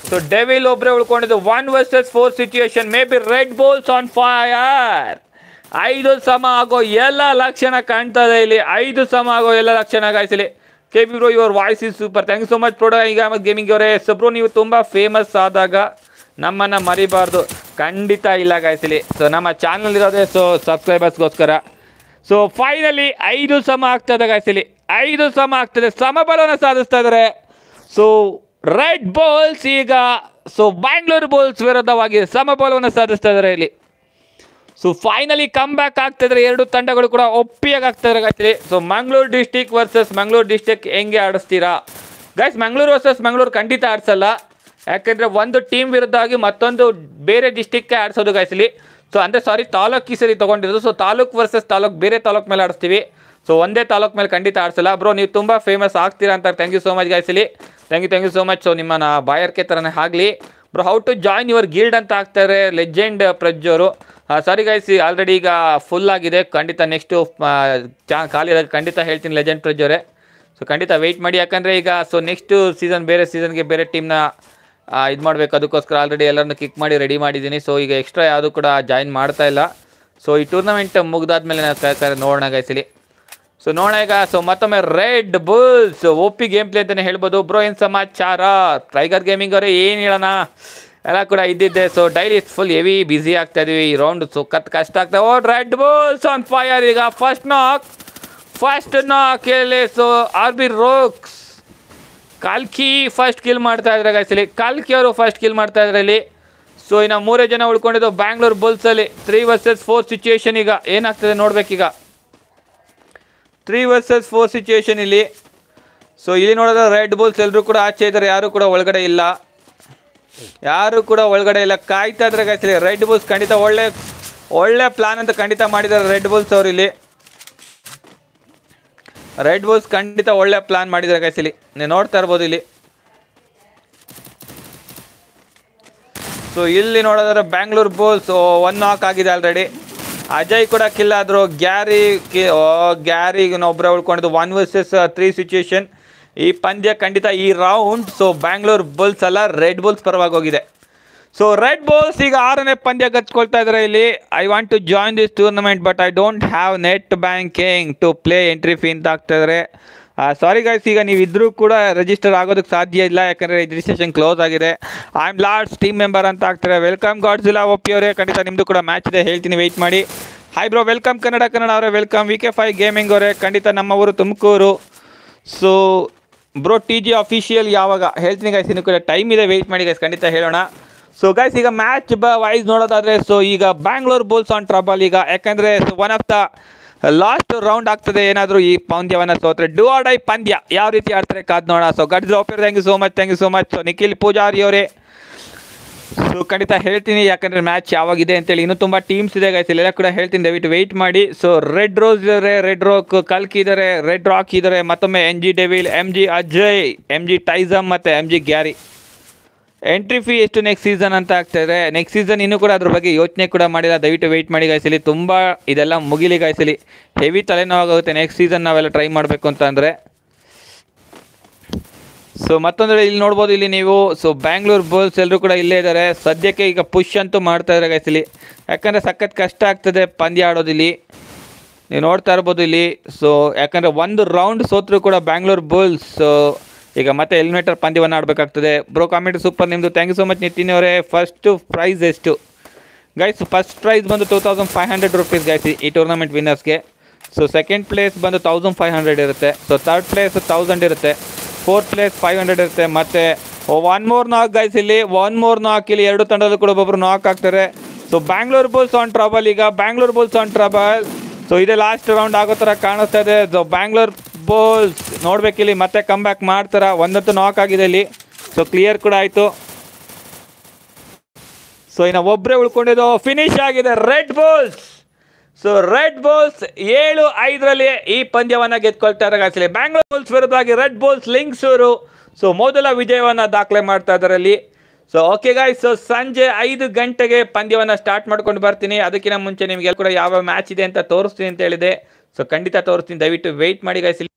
ಸೊ ಡೆವಿಲ್ ಒಬ್ರೆ ಉಳ್ಕೊಂಡಿದ್ದು one versus four situation may be red bulls on fire ಐದು ಸಮ ಆಗೋ ಎಲ್ಲ ಲಕ್ಷಣ ಕಾಣ್ತದೆ ಇಲ್ಲಿ ಐದು ಸಮ ಆಗೋ ಎಲ್ಲ ಲಕ್ಷಣ ಗಾಯಿಸಲಿ K B bro your voice is super thank you so much ಪ್ರೋಡ ಈಗ ಗೇಮಿಂಗ್ ಅವರೇ ಸಬ್ರು ನೀವು ತುಂಬ ಫೇಮಸ್ ಆದಾಗ ನಮ್ಮನ್ನು ಮರಿಬಾರ್ದು ಖಂಡಿತ ಇಲ್ಲ ಗಾಯಿಸಲಿ ಸೊ ನಮ್ಮ ಚಾನಲ್ ಇರೋದೇ ಸೊ ಸಬ್ಸ್ಕ್ರೈಬರ್ಸ್ಗೋಸ್ಕರ ಸೊ ಫೈನಲಿ ಐದು ಸಮ ಆಗ್ತದೆ ಗಾಯಿಸಲಿ ಐದು ಸಮ ಆಗ್ತದೆ ಸಮಬಲವನ್ನು ಸಾಧಿಸ್ತಾ ಇದ್ದಾರೆ ಸೊ ರೆಡ್ ಬಾಲ್ಸ್ ಈಗ ಸೊ ಬ್ಯಾಂಗ್ಳೂರು ಬಾಲ್ಸ್ ವಿರುದ್ಧವಾಗಿ ಸಮಬಲವನ್ನು ಸಾಧಿಸ್ತಾ ಇದ್ದಾರೆ ಇಲ್ಲಿ ಸೊ ಫೈನಲಿ ಕಮ್ ಬ್ಯಾಕ್ ಆಗ್ತಿದ್ರೆ ಎರಡು ತಂಡಗಳು ಕೂಡ ಒಪ್ಪಿಯಾಗಿ ಆಗ್ತಿದ್ರೆ ಗಾಯ್ತ್ರಿ so Mangaluru district versus Mangaluru district ಹೆಂಗೆ ಆಡಿಸ್ತೀರಾ ಗೈಸ್ ಮಂಗಳೂರು ವರ್ಸಸ್ ಮಂಗಳೂರು ಖಂಡಿತ ಆಡಿಸಲ್ಲ ಯಾಕೆಂದರೆ ಒಂದು ಟೀಮ್ ವಿರುದ್ಧವಾಗಿ ಮತ್ತೊಂದು ಬೇರೆ ಡಿಸ್ಟಿಕ್ಗೆ ಆಡಿಸೋದು ಗಾಯ್ಸಲಿ ಸೊ ಅಂದರೆ ಸಾರಿ ತಾಲೂಕು ಈ ಸರಿ ತೊಗೊಂಡಿರೋದು ಸೊ ತಾಲೂಕ್ ವರ್ಸಸ್ ತಾಲೂಕ್ ಬೇರೆ ತಾಲೂಕ್ ಮೇಲೆ ಆಡಿಸ್ತೀವಿ ಸೊ ಒಂದೇ ತಾಲೂಕ್ ಮೇಲೆ ಖಂಡಿತ ಆಡಿಸಲ್ಲ ಬ್ರೋ ನೀವು ತುಂಬ ಫೇಮಸ್ ಆಗ್ತೀರಾ ಅಂತ ಥ್ಯಾಂಕ್ ಯು ಸೋ ಮಚ್ ಗಾಯ್ಸಲಿ thank you thank you so much so ನಿಮ್ಮನ್ನ ಬಾಯರ್ಕೆ ಥರನೇ ಆಗಲಿ bro how to join your guild ಅಂತ ಆಗ್ತಾರೆ ಲೆಜೆಂಡ್ ಪ್ರಜ್ಜೋರು ಸಾರಿ ಗೈಸ್ ಆಲ್ರೆಡಿ ಈಗ ಫುಲ್ ಆಗಿದೆ ಖಂಡಿತ ನೆಕ್ಸ್ಟು ಚಾ ಖಾಲಿ ಇರೋದು ಖಂಡಿತ ಹೇಳ್ತೀನಿ ಲೆಜೆಂಡ್ ಪ್ರಜ್ಜೋರೆ ಸೊ ಖಂಡಿತ ವೆಯ್ಟ್ ಮಾಡಿ ಯಾಕಂದರೆ ಈಗ ಸೊ ನೆಕ್ಸ್ಟ್ ಸೀಸನ್ ಬೇರೆ ಸೀಸನ್ಗೆ ಬೇರೆ ಟೀಮ್ನ ಇದು ಮಾಡಬೇಕು ಅದಕ್ಕೋಸ್ಕರ ಆಲ್ರೆಡಿ ಎಲ್ಲರನ್ನು ಕಿಕ್ ಮಾಡಿ ರೆಡಿ ಮಾಡಿದ್ದೀನಿ ಸೊ ಈಗ ಎಕ್ಸ್ಟ್ರಾ ಯಾವುದು ಕೂಡ ಜಾಯಿನ್ ಮಾಡ್ತಾ ಇಲ್ಲ ಸೊ ಈ ಟೂರ್ನಮೆಂಟ್ ಮುಗ್ದಾದ್ಮೇಲೆ ನಾನು ಕರ್ತಾರೆ ನೋಡೋಣ ಗೈಸಲಿ ಸೊ ನೋಡೋಣ ಈಗ ಸೊ ಮತ್ತೊಮ್ಮೆ red bulls O P game play ಅಂತಲೇ ಹೇಳ್ಬೋದು ಬ್ರೋ ಏನು ಸಮಾಚಾರ ಟೈಗರ್ ಗೇಮಿಂಗ್ ಅವರೇ ಏನು ಹೇಳೋಣ ಎಲ್ಲ ಕೂಡ ಇದ್ದಿದ್ದೆ so daily full heavy busy ಆಗ್ತಾ ಇದೀವಿ ಈ ರೌಂಡ್ ಸೊ ಕತ್ ಕಷ್ಟ ಆಗ್ತದೆ oh red bulls on fire ಈಗ ಫಸ್ಟ್ ನಾಕ್ ಫಸ್ಟ್ ನಾಕ್ ಇಲ್ಲಿ ಸೊ ಆರ್ ಬಿ ರೋಕ್ಸ್ ಕಾಲ್ಕಿ ಫಸ್ಟ್ ಕಿಲ್ ಮಾಡ್ತಾ ಇದ್ದಾರೆ ಗೈಸಲಿ ಕಾಲ್ಕಿ ಅವರು ಫಸ್ಟ್ ಕಿಲ್ ಮಾಡ್ತಾ ಇದ್ದಾರೆ ಇಲ್ಲಿ ಸೊ ಇನ್ನು ಮೂರೇ ಜನ ಉಳ್ಕೊಂಡಿದ್ದು ಬ್ಯಾಂಗ್ಳೂರ್ ಬುಲ್ಸಲ್ಲಿ ತ್ರೀ ವರ್ಸಸ್ ಫೋರ್ ಸಿಚುಯೇಷನ್ ಈಗ ಏನಾಗ್ತದೆ ನೋಡ್ಬೇಕೀಗ ತ್ರೀ ವರ್ಸಸ್ ಫೋರ್ ಸಿಚುಯೇಷನ್ ಇಲ್ಲಿ ಸೊ ಇಲ್ಲಿ ನೋಡಿದ್ರೆ ರೆಡ್ ಬುಲ್ಸ್ ಎಲ್ಲರೂ ಕೂಡ ಆಚೆ ಇದ್ದಾರೆ ಯಾರು ಕೂಡ ಒಳಗಡೆ ಇಲ್ಲ ಯಾರು ಕೂಡ ಒಳಗಡೆ ಇಲ್ಲ ಕಾಯ್ತಾ ಇದ್ರೆ ಗೈಸಲಿ ರೆಡ್ ಬುಲ್ಸ್ ಖಂಡಿತ ಒಳ್ಳೆ ಒಳ್ಳೆ ಪ್ಲಾನ್ ಅಂತ ಖಂಡಿತ ಮಾಡಿದ್ದಾರೆ ರೆಡ್ ಬುಲ್ಸ್ ಅವರು ಇಲ್ಲಿ ರೆಡ್ ಬುಲ್ಸ್ ಖಂಡಿತ ಒಳ್ಳೆ ಪ್ಲಾನ್ ಮಾಡಿದ್ದಾರೆ ಗೈಸಲಿ ನೀವು ನೋಡ್ತಾ ಇರ್ಬೋದು ಇಲ್ಲಿ ಸೊ ಇಲ್ಲಿ ನೋಡೋದಾದ್ರೆ ಬ್ಯಾಂಗ್ಳೂರ್ ಬುಲ್ಸ್ ಒನ್ ನಾಕ್ ಆಗಿದೆ ಆಲ್ರೆಡಿ ಅಜಯ್ ಕೂಡ ಕಿಲ್ ಆದ್ರು ಗ್ಯಾರಿ ಕಿ ಗ್ಯಾರಿಗೆ ಒಬ್ಬರೇ ಉಳ್ಕೊಂಡಿದ್ದು ಒನ್ ವರ್ಸಸ್ ತ್ರೀ ಸಿಚುಯೇಷನ್ ಈ ಪಂದ್ಯ ಖಂಡಿತ ಈ ರೌಂಡ್ ಸೊ ಬ್ಯಾಂಗ್ಳೂರ್ ಬುಲ್ಸ್ ಅಲ್ಲ ರೆಡ್ ಬುಲ್ಸ್ ಪರವಾಗಿ ಹೋಗಿದೆ ಸೊ ರೆಡ್ ಬಾಲ್ಸ್ ಈಗ ಆರನೇ ಪಂದ್ಯ ಗಚ್ಕೊಳ್ತಾ ಇದ್ದಾರೆ ಇಲ್ಲಿ I want to join this tournament but I don't have net banking to play entry fee ಅಂತ ಆಗ್ತಾ ಇದ್ದಾರೆ ಸಾರಿ ಗೈಸ್ ಈಗ ನೀವು ಇದ್ರೂ ಕೂಡ ರಿಜಿಸ್ಟರ್ ಆಗೋದಕ್ಕೆ ಸಾಧ್ಯ ಇಲ್ಲ ಯಾಕಂದರೆ ರಿಜಿಸ್ಟ್ರೇಷನ್ ಕ್ಲೋಸ್ ಆಗಿದೆ I am lords team member ಅಂತ ಆಗ್ತಾರೆ ವೆಲ್ಕಮ್ ಗಾಡ್ಸಿಲ್ಲ ಒಪ್ಪಿ ಅವರೇ ಖಂಡಿತ ನಿಮ್ಮದು ಕೂಡ ಮ್ಯಾಚ್ ಇದೆ ಹೇಳ್ತೀನಿ ವೆಯ್ಟ್ ಮಾಡಿ hi bro welcome Kannada Kannada ಅವರೇ welcome V K fi gaming ಅವರೇ ಖಂಡಿತ ನಮ್ಮ ಊರು Tumakuru so bro T G official ಯಾವಾಗ ಹೇಳ್ತೀನಿ ಗೈಸ್ ಇನ್ನು ಕೂಡ ಟೈಮ್ ಇದೆ ವೆಯ್ಟ್ ಮಾಡಿ ಗೈಸ್ ಖಂಡಿತ ಹೇಳೋಣ ಸೊ ಗೈಸ್ ಈಗ ಮ್ಯಾಚ್ ಬ ವೈಸ್ ನೋಡೋದಾದ್ರೆ ಸೊ ಈಗ ಬ್ಯಾಂಗ್ಳೂರ್ ಬುಲ್ಸ್ ಆನ್ ಟ್ರಬಲ್ ಈಗ ಯಾಕಂದರೆ one of the last round ಆಗ್ತದೆ ಏನಾದರೂ ಈ ಪಂದ್ಯವನ್ನು ಸೋತ್ರೆ ಡೂ ಆರ್ ಡೈ ಪಂದ್ಯ ಯಾವ ರೀತಿ ಆಡ್ತಾರೆ ಕಾದ್ ನೋಡೋಣ ಸೊ ಗಡ್ಸ್ ಓಪರ್ thank you so much thank you so much so Nikhil Pujari ಅವರೇ ಸೊ ಖಂಡಿತ ಹೇಳ್ತೀನಿ ಯಾಕಂದರೆ ಮ್ಯಾಚ್ ಯಾವಾಗಿದೆ ಅಂತೇಳಿ ಇನ್ನೂ ತುಂಬ ಟೀಮ್ಸ್ ಇದೆ ಗೈಸ್ ಇಲ್ಲೆಲ್ಲ ಕೂಡ ಹೇಳ್ತೀನಿ ದಯವಿಟ್ಟು ವೆಯ್ಟ್ ಮಾಡಿ ಸೊ ರೆಡ್ ರೋಸ್ ಇದ್ದಾರೆ ರೆಡ್ ರಾಕ್ ಕಲ್ಕಿ ಇದ್ದಾರೆ ರೆಡ್ ರಾಕ್ ಇದ್ದಾರೆ ಮತ್ತೊಮ್ಮೆ N G devil M G Ajay M G ಟೈಸಮ್ ಮತ್ತು M G Gary entry fee ಎಷ್ಟು ನೆಕ್ಸ್ಟ್ ಸೀಸನ್ ಅಂತ ಆಗ್ತಾ ಇದೆ ನೆಕ್ಸ್ಟ್ ಸೀಸನ್ ಇನ್ನೂ ಕೂಡ ಅದ್ರ ಬಗ್ಗೆ ಯೋಚನೆ ಕೂಡ ಮಾಡಿಲ್ಲ ದಯವಿಟ್ಟು ವೆಯ್ಟ್ ಮಾಡಿ ಗಾಯಿಸಲಿ ತುಂಬ ಇದೆಲ್ಲ ಮುಗಿಲಿ ಗಾಯಿಸಲಿ ಹೆವಿ ತಲೆನೋವಾಗುತ್ತೆ ನೆಕ್ಸ್ಟ್ ಸೀಸನ್ ನಾವೆಲ್ಲ ಟ್ರೈ ಮಾಡಬೇಕು ಅಂತ ಅಂದರೆ ಸೊ ಮತ್ತೊಂದು ಇಲ್ಲಿ ನೋಡ್ಬೋದು ಇಲ್ಲಿ ನೀವು ಸೊ ಬ್ಯಾಂಗ್ಳೂರ್ ಬುಲ್ಸ್ ಎಲ್ಲರೂ ಕೂಡ ಇಲ್ಲೇ ಇದ್ದಾರೆ ಸದ್ಯಕ್ಕೆ ಈಗ ಪುಷ್ ಅಂತೂ ಮಾಡ್ತಾ ಇದ್ದಾರೆ ಗೈಸಲಿ ಯಾಕಂದರೆ ಸಖತ್ ಕಷ್ಟ ಆಗ್ತದೆ ಪಂದ್ಯ ಆಡೋದು ಇಲ್ಲಿ ನೀವು ನೋಡ್ತಾ ಇರ್ಬೋದು ಇಲ್ಲಿ ಸೊ ಯಾಕಂದರೆ ಒಂದು ರೌಂಡ್ ಸೋತ್ರು ಕೂಡ ಬ್ಯಾಂಗ್ಳೂರ್ ಬುಲ್ಸ್ ಈಗ ಮತ್ತೆ ಎಲಿಮಿನೇಟರ್ ಪಂದ್ಯವನ್ನು ಆಡಬೇಕಾಗ್ತದೆ ಬ್ರೋ ಕಾಮೆಂಟ್ ಸೂಪರ್ ನಿಮ್ಮದು thank you so much Nitin ಅವರೇ ಫಸ್ಟು ಪ್ರೈಸ್ ಎಷ್ಟು ಗೈಸ್ ಫಸ್ಟ್ ಪ್ರೈಸ್ ಬಂದು two thousand five hundred rupees guys ಈ ಟೂರ್ನಮೆಂಟ್ ವಿನ್ನರ್ಸ್ಗೆ ಸೊ ಸೆಕೆಂಡ್ ಪ್ಲೇಸ್ ಬಂದು ತೌಸಂಡ್ ಫೈವ್ ಹಂಡ್ರೆಡ್ ಇರುತ್ತೆ ಸೊ ಥರ್ಡ್ ಪ್ಲೇಸ್ ತೌಸಂಡ್ ಇರುತ್ತೆ ಫೋರ್ತ್ ಪ್ಲೇಸ್ ಫೈವ್ ಹಂಡ್ರೆಡ್ ಇರುತ್ತೆ ಮತ್ತು ಒನ್ ಮೋರ್ ನಾಕ್ ಗೈಸ್ ಇಲ್ಲಿ ಒನ್ ಮೋರ್ ನಾಕ್ ಇಲ್ಲಿ ಎರಡು ತಂಡದಲ್ಲೂ ಕೂಡ ಒಬ್ಬೊಬ್ರು ನಾಕ್ ಆಗ್ತಾರೆ so Bangalore bulls on trouble ಈಗ Bangalore bulls on trouble so ಇದೇ ಲಾಸ್ಟ್ ರೌಂಡ್ ಆಗೋ ಥರ ಕಾಣಿಸ್ತಾ ಇದೆ ಸೊ ಬ್ಯಾಂಗ್ಳೂರ್ ಬೋಲ್ಸ್ ನೋಡ್ಬೇಕಿಲ್ಲಿ ಮತ್ತೆ ಕಮ್ ಬ್ಯಾಕ್ ಮಾಡ್ತಾರ ಒಂದಂತೂ ನಾಕ್ ಆಗಿದೆ ಇಲ್ಲಿ ಸೊ ಕ್ಲಿಯರ್ ಕೂಡ ಆಯಿತು ಸೊ ಇನ್ನು ಒಬ್ಬರೇ ಉಳ್ಕೊಂಡಿದ್ದು ಫಿನಿಶ್ ಆಗಿದೆ red bulls so red bulls ಏಳು ಐದರಲ್ಲಿ ಈ ಪಂದ್ಯವನ್ನು ಗೆದ್ಕೊಳ್ತಾ ಇದ್ದಾರೆ ಬ್ಯಾಂಗ್ಳೂರ್ ಬೋಲ್ಸ್ ವಿರುದ್ಧವಾಗಿ ರೆಡ್ ಬೋಲ್ಸ್ ಲಿಂಕ್ಸೂರು ಸೊ ಮೊದಲ ವಿಜಯವನ್ನು ದಾಖಲೆ ಮಾಡ್ತಾ ಇದ್ದಾರೆ ಅಲ್ಲಿ ಸೊ ಓಕೆ ಗಾಯ್ಸ್ ಸೊ ಸಂಜೆ ಐದು ಗಂಟೆಗೆ ಪಂದ್ಯವನ್ನು ಸ್ಟಾರ್ಟ್ ಮಾಡ್ಕೊಂಡು ಬರ್ತೀನಿ ಅದಕ್ಕಿಂತ ಮುಂಚೆ ನಿಮಗೆ ಕೂಡ ಯಾವ ಮ್ಯಾಚ್ ಇದೆ ಅಂತ ತೋರಿಸ್ತೀನಿ ಅಂತ ಹೇಳಿದೆ ಸೊ ಖಂಡಿತ ತೋರಿಸ್ತೀನಿ ದಯವಿಟ್ಟು ವೆಯ್ಟ್ ಮಾಡಿ ಗಾಯ್ಸ್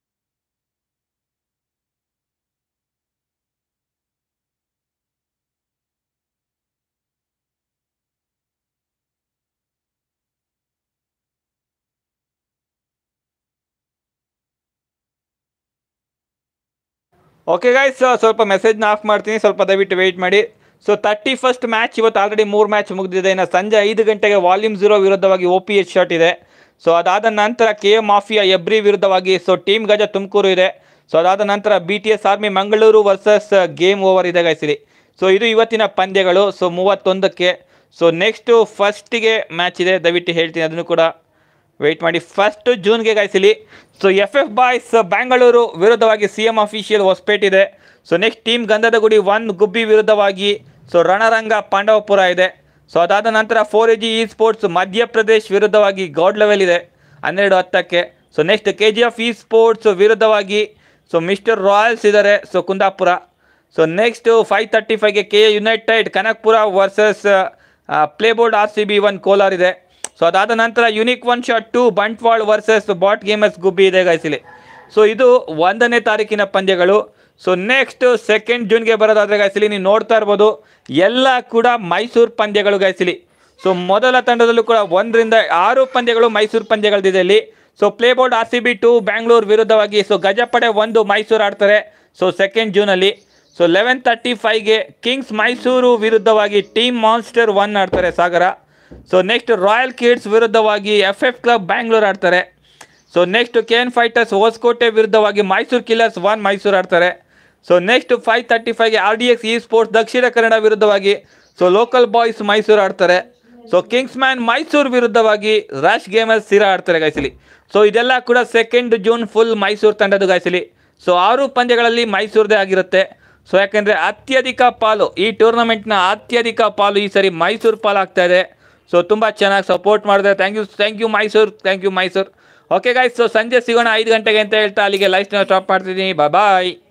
ಓಕೆ ಗೈಸ್ ಸ್ವಲ್ಪ ಮೆಸೇಜ್ನ ಆಫ್ ಮಾಡ್ತೀನಿ ಸ್ವಲ್ಪ ದಯವಿಟ್ಟು ವೆಯ್ಟ್ ಮಾಡಿ ಸೊ ತರ್ಟಿ ಫಸ್ಟ್ ಮ್ಯಾಚ್ ಇವತ್ತು ಆಲ್ರೆಡಿ ಮೂರು ಮ್ಯಾಚ್ ಮುಗಿದಿದೆ ಇನ್ನು ಸಂಜೆ ಐದು ಗಂಟೆಗೆ ವಾಲ್ಯೂಮ್ ಝೀರೋ ವಿರುದ್ಧವಾಗಿ ಒ ಪಿ ಎಚ್ ಶರ್ಟ್ ಇದೆ ಸೊ ಅದಾದ ನಂತರ ಕೆ ಎ ಮಾಫಿಯಾ ಎಬ್ರಿ ವಿರುದ್ಧವಾಗಿ ಸೊ ಟೀಮ್ ಗಜ ತುಮಕೂರು ಇದೆ ಸೊ ಅದಾದ ನಂತರ B T S army Mangaluru versus game over ಇದೆ ಗೈಸಿರಿ ಸೊ ಇದು ಇವತ್ತಿನ ಪಂದ್ಯಗಳು ಸೊ ಮೂವತ್ತೊಂದಕ್ಕೆ ಸೊ ನೆಕ್ಸ್ಟು ಫಸ್ಟಿಗೆ ಮ್ಯಾಚ್ ಇದೆ ದಯವಿಟ್ಟು ಹೇಳ್ತೀನಿ ಅದನ್ನು ಕೂಡ ವೆಯ್ಟ್ ಮಾಡಿ ಫಸ್ಟ್ ಜೂನ್ಗೆ ಗಾಯಿಸಲಿ so F F boys Bengaluru ವಿರುದ್ಧವಾಗಿ ಸಿ ಎಮ್ ಅಫಿಷಿಯಲ್ ಹೊಸಪೇಟ್ ಇದೆ ಸೊ ನೆಕ್ಸ್ಟ್ ಟೀಮ್ ಗಂಧದ ಗುಡಿ ಒನ್ ಗುಬ್ಬಿ ವಿರುದ್ಧವಾಗಿ ಸೊ ರಣರಂಗ ಪಾಂಡವಪುರ ಇದೆ ಸೊ ಅದಾದ ನಂತರ four A G E sports Madhya Pradesh ವಿರುದ್ಧವಾಗಿ ಗೌಡ್ ಲೆವೆಲ್ ಇದೆ ಹನ್ನೆರಡು ಹತ್ತಕ್ಕೆ so next K G F E sports ವಿರುದ್ಧವಾಗಿ ಸೊ ಮಿಸ್ಟರ್ ರಾಯಲ್ಸ್ ಇದ್ದಾರೆ so Kundapura so next five thirty ಫೈವ್ಗೆ K united Kanakpura versus playboard R C B one Kolar ಇದೆ ಸೊ ಅದಾದ ನಂತರ unique one shot two Bantwal versus bot gamers Gubbi ಇದೆ ಗಾಯಿಸಲಿ ಸೊ ಇದು ಒಂದನೇ ತಾರೀಕಿನ ಪಂದ್ಯಗಳು ಸೊ ನೆಕ್ಸ್ಟ್ ಸೆಕೆಂಡ್ ಜೂನ್ಗೆ ಬರೋದಾದ್ರೆ ಗಾಯಿಸಲಿ ನೀವು ನೋಡ್ತಾ ಇರ್ಬೋದು ಎಲ್ಲ ಕೂಡ ಮೈಸೂರು ಪಂದ್ಯಗಳು ಗಾಯಿಸಲಿ ಸೊ ಮೊದಲ ತಂಡದಲ್ಲೂ ಕೂಡ ಒಂದರಿಂದ ಆರು ಪಂದ್ಯಗಳು ಮೈಸೂರು ಪಂದ್ಯಗಳದಿದೆ ಇಲ್ಲಿ so playboard R C B two Bangalore ವಿರುದ್ಧವಾಗಿ ಸೊ ಗಜಪಡೆ ಒಂದು ಮೈಸೂರು ಆಡ್ತಾರೆ ಸೊ ಸೆಕೆಂಡ್ ಜೂನಲ್ಲಿ ಸೊ ಲೆವೆನ್ ತರ್ಟಿ ಫೈವ್ಗೆ ಕಿಂಗ್ಸ್ ಮೈಸೂರು ವಿರುದ್ಧವಾಗಿ ಟೀಮ್ ಮಾನ್ಸ್ಟರ್ ಒನ್ ಆಡ್ತಾರೆ Sagara so next royal kids ವಿರುದ್ಧವಾಗಿ ಎಫ್ ಎಫ್ ಕ್ಲಬ್ ಬ್ಯಾಂಗ್ಳೂರ್ ಆಡ್ತಾರೆ so next K N fighters Hosakote ವಿರುದ್ಧವಾಗಿ ಮೈಸೂರು ಕಿಲ್ಲರ್ಸ್ ಒನ್ ಮೈಸೂರು ಆಡ್ತಾರೆ ಸೊ ನೆಕ್ಸ್ಟ್ ಫೈವ್ ತರ್ಟಿ ಫೈವ್ಗೆ R D X E sports Dakshina Kannada ವಿರುದ್ಧವಾಗಿ ಸೊ ಲೋಕಲ್ ಬಾಯ್ಸ್ ಮೈಸೂರು ಆಡ್ತಾರೆ ಸೊ ಕಿಂಗ್ಸ್ ಮ್ಯಾನ್ ಮೈಸೂರು ವಿರುದ್ಧವಾಗಿ ರಾಶ್ ಗೇಮರ್ಸ್ ಸಿರಾ ಆಡ್ತಾರೆ ಗಾಯಿಸಲಿ ಸೊ ಇದೆಲ್ಲ ಕೂಡ ಸೆಕೆಂಡ್ ಜೂನ್ ಫುಲ್ ಮೈಸೂರು ತಂಡದ ಗಾಯಿಸಲಿ ಸೊ ಆರು ಪಂದ್ಯಗಳಲ್ಲಿ ಮೈಸೂರದೇ ಆಗಿರುತ್ತೆ ಸೊ ಯಾಕೆಂದರೆ ಅತ್ಯಧಿಕ ಪಾಲು ಈ ಟೂರ್ನಮೆಂಟ್ನ ಅತ್ಯಧಿಕ ಪಾಲು ಈ ಸರಿ ಮೈಸೂರು ಪಾಲು ಆಗ್ತಾ ಇದೆ ಸೊ ತುಂಬ ಚೆನ್ನಾಗಿ ಸಪೋರ್ಟ್ ಮಾಡಿದ್ರೆ thank you thank you Mysuru thank you Mysuru okay guys so ಸಂಜೆ ಸಿಗೋಣ ಐದು ಗಂಟೆಗೆ ಅಂತ ಹೇಳ್ತಾ ಅಲ್ಲಿಗೆ ಲೈಫ್ನ ಸ್ಟಾಪ್ ಮಾಡ್ತಿದ್ದೀನಿ ಬಾಯ್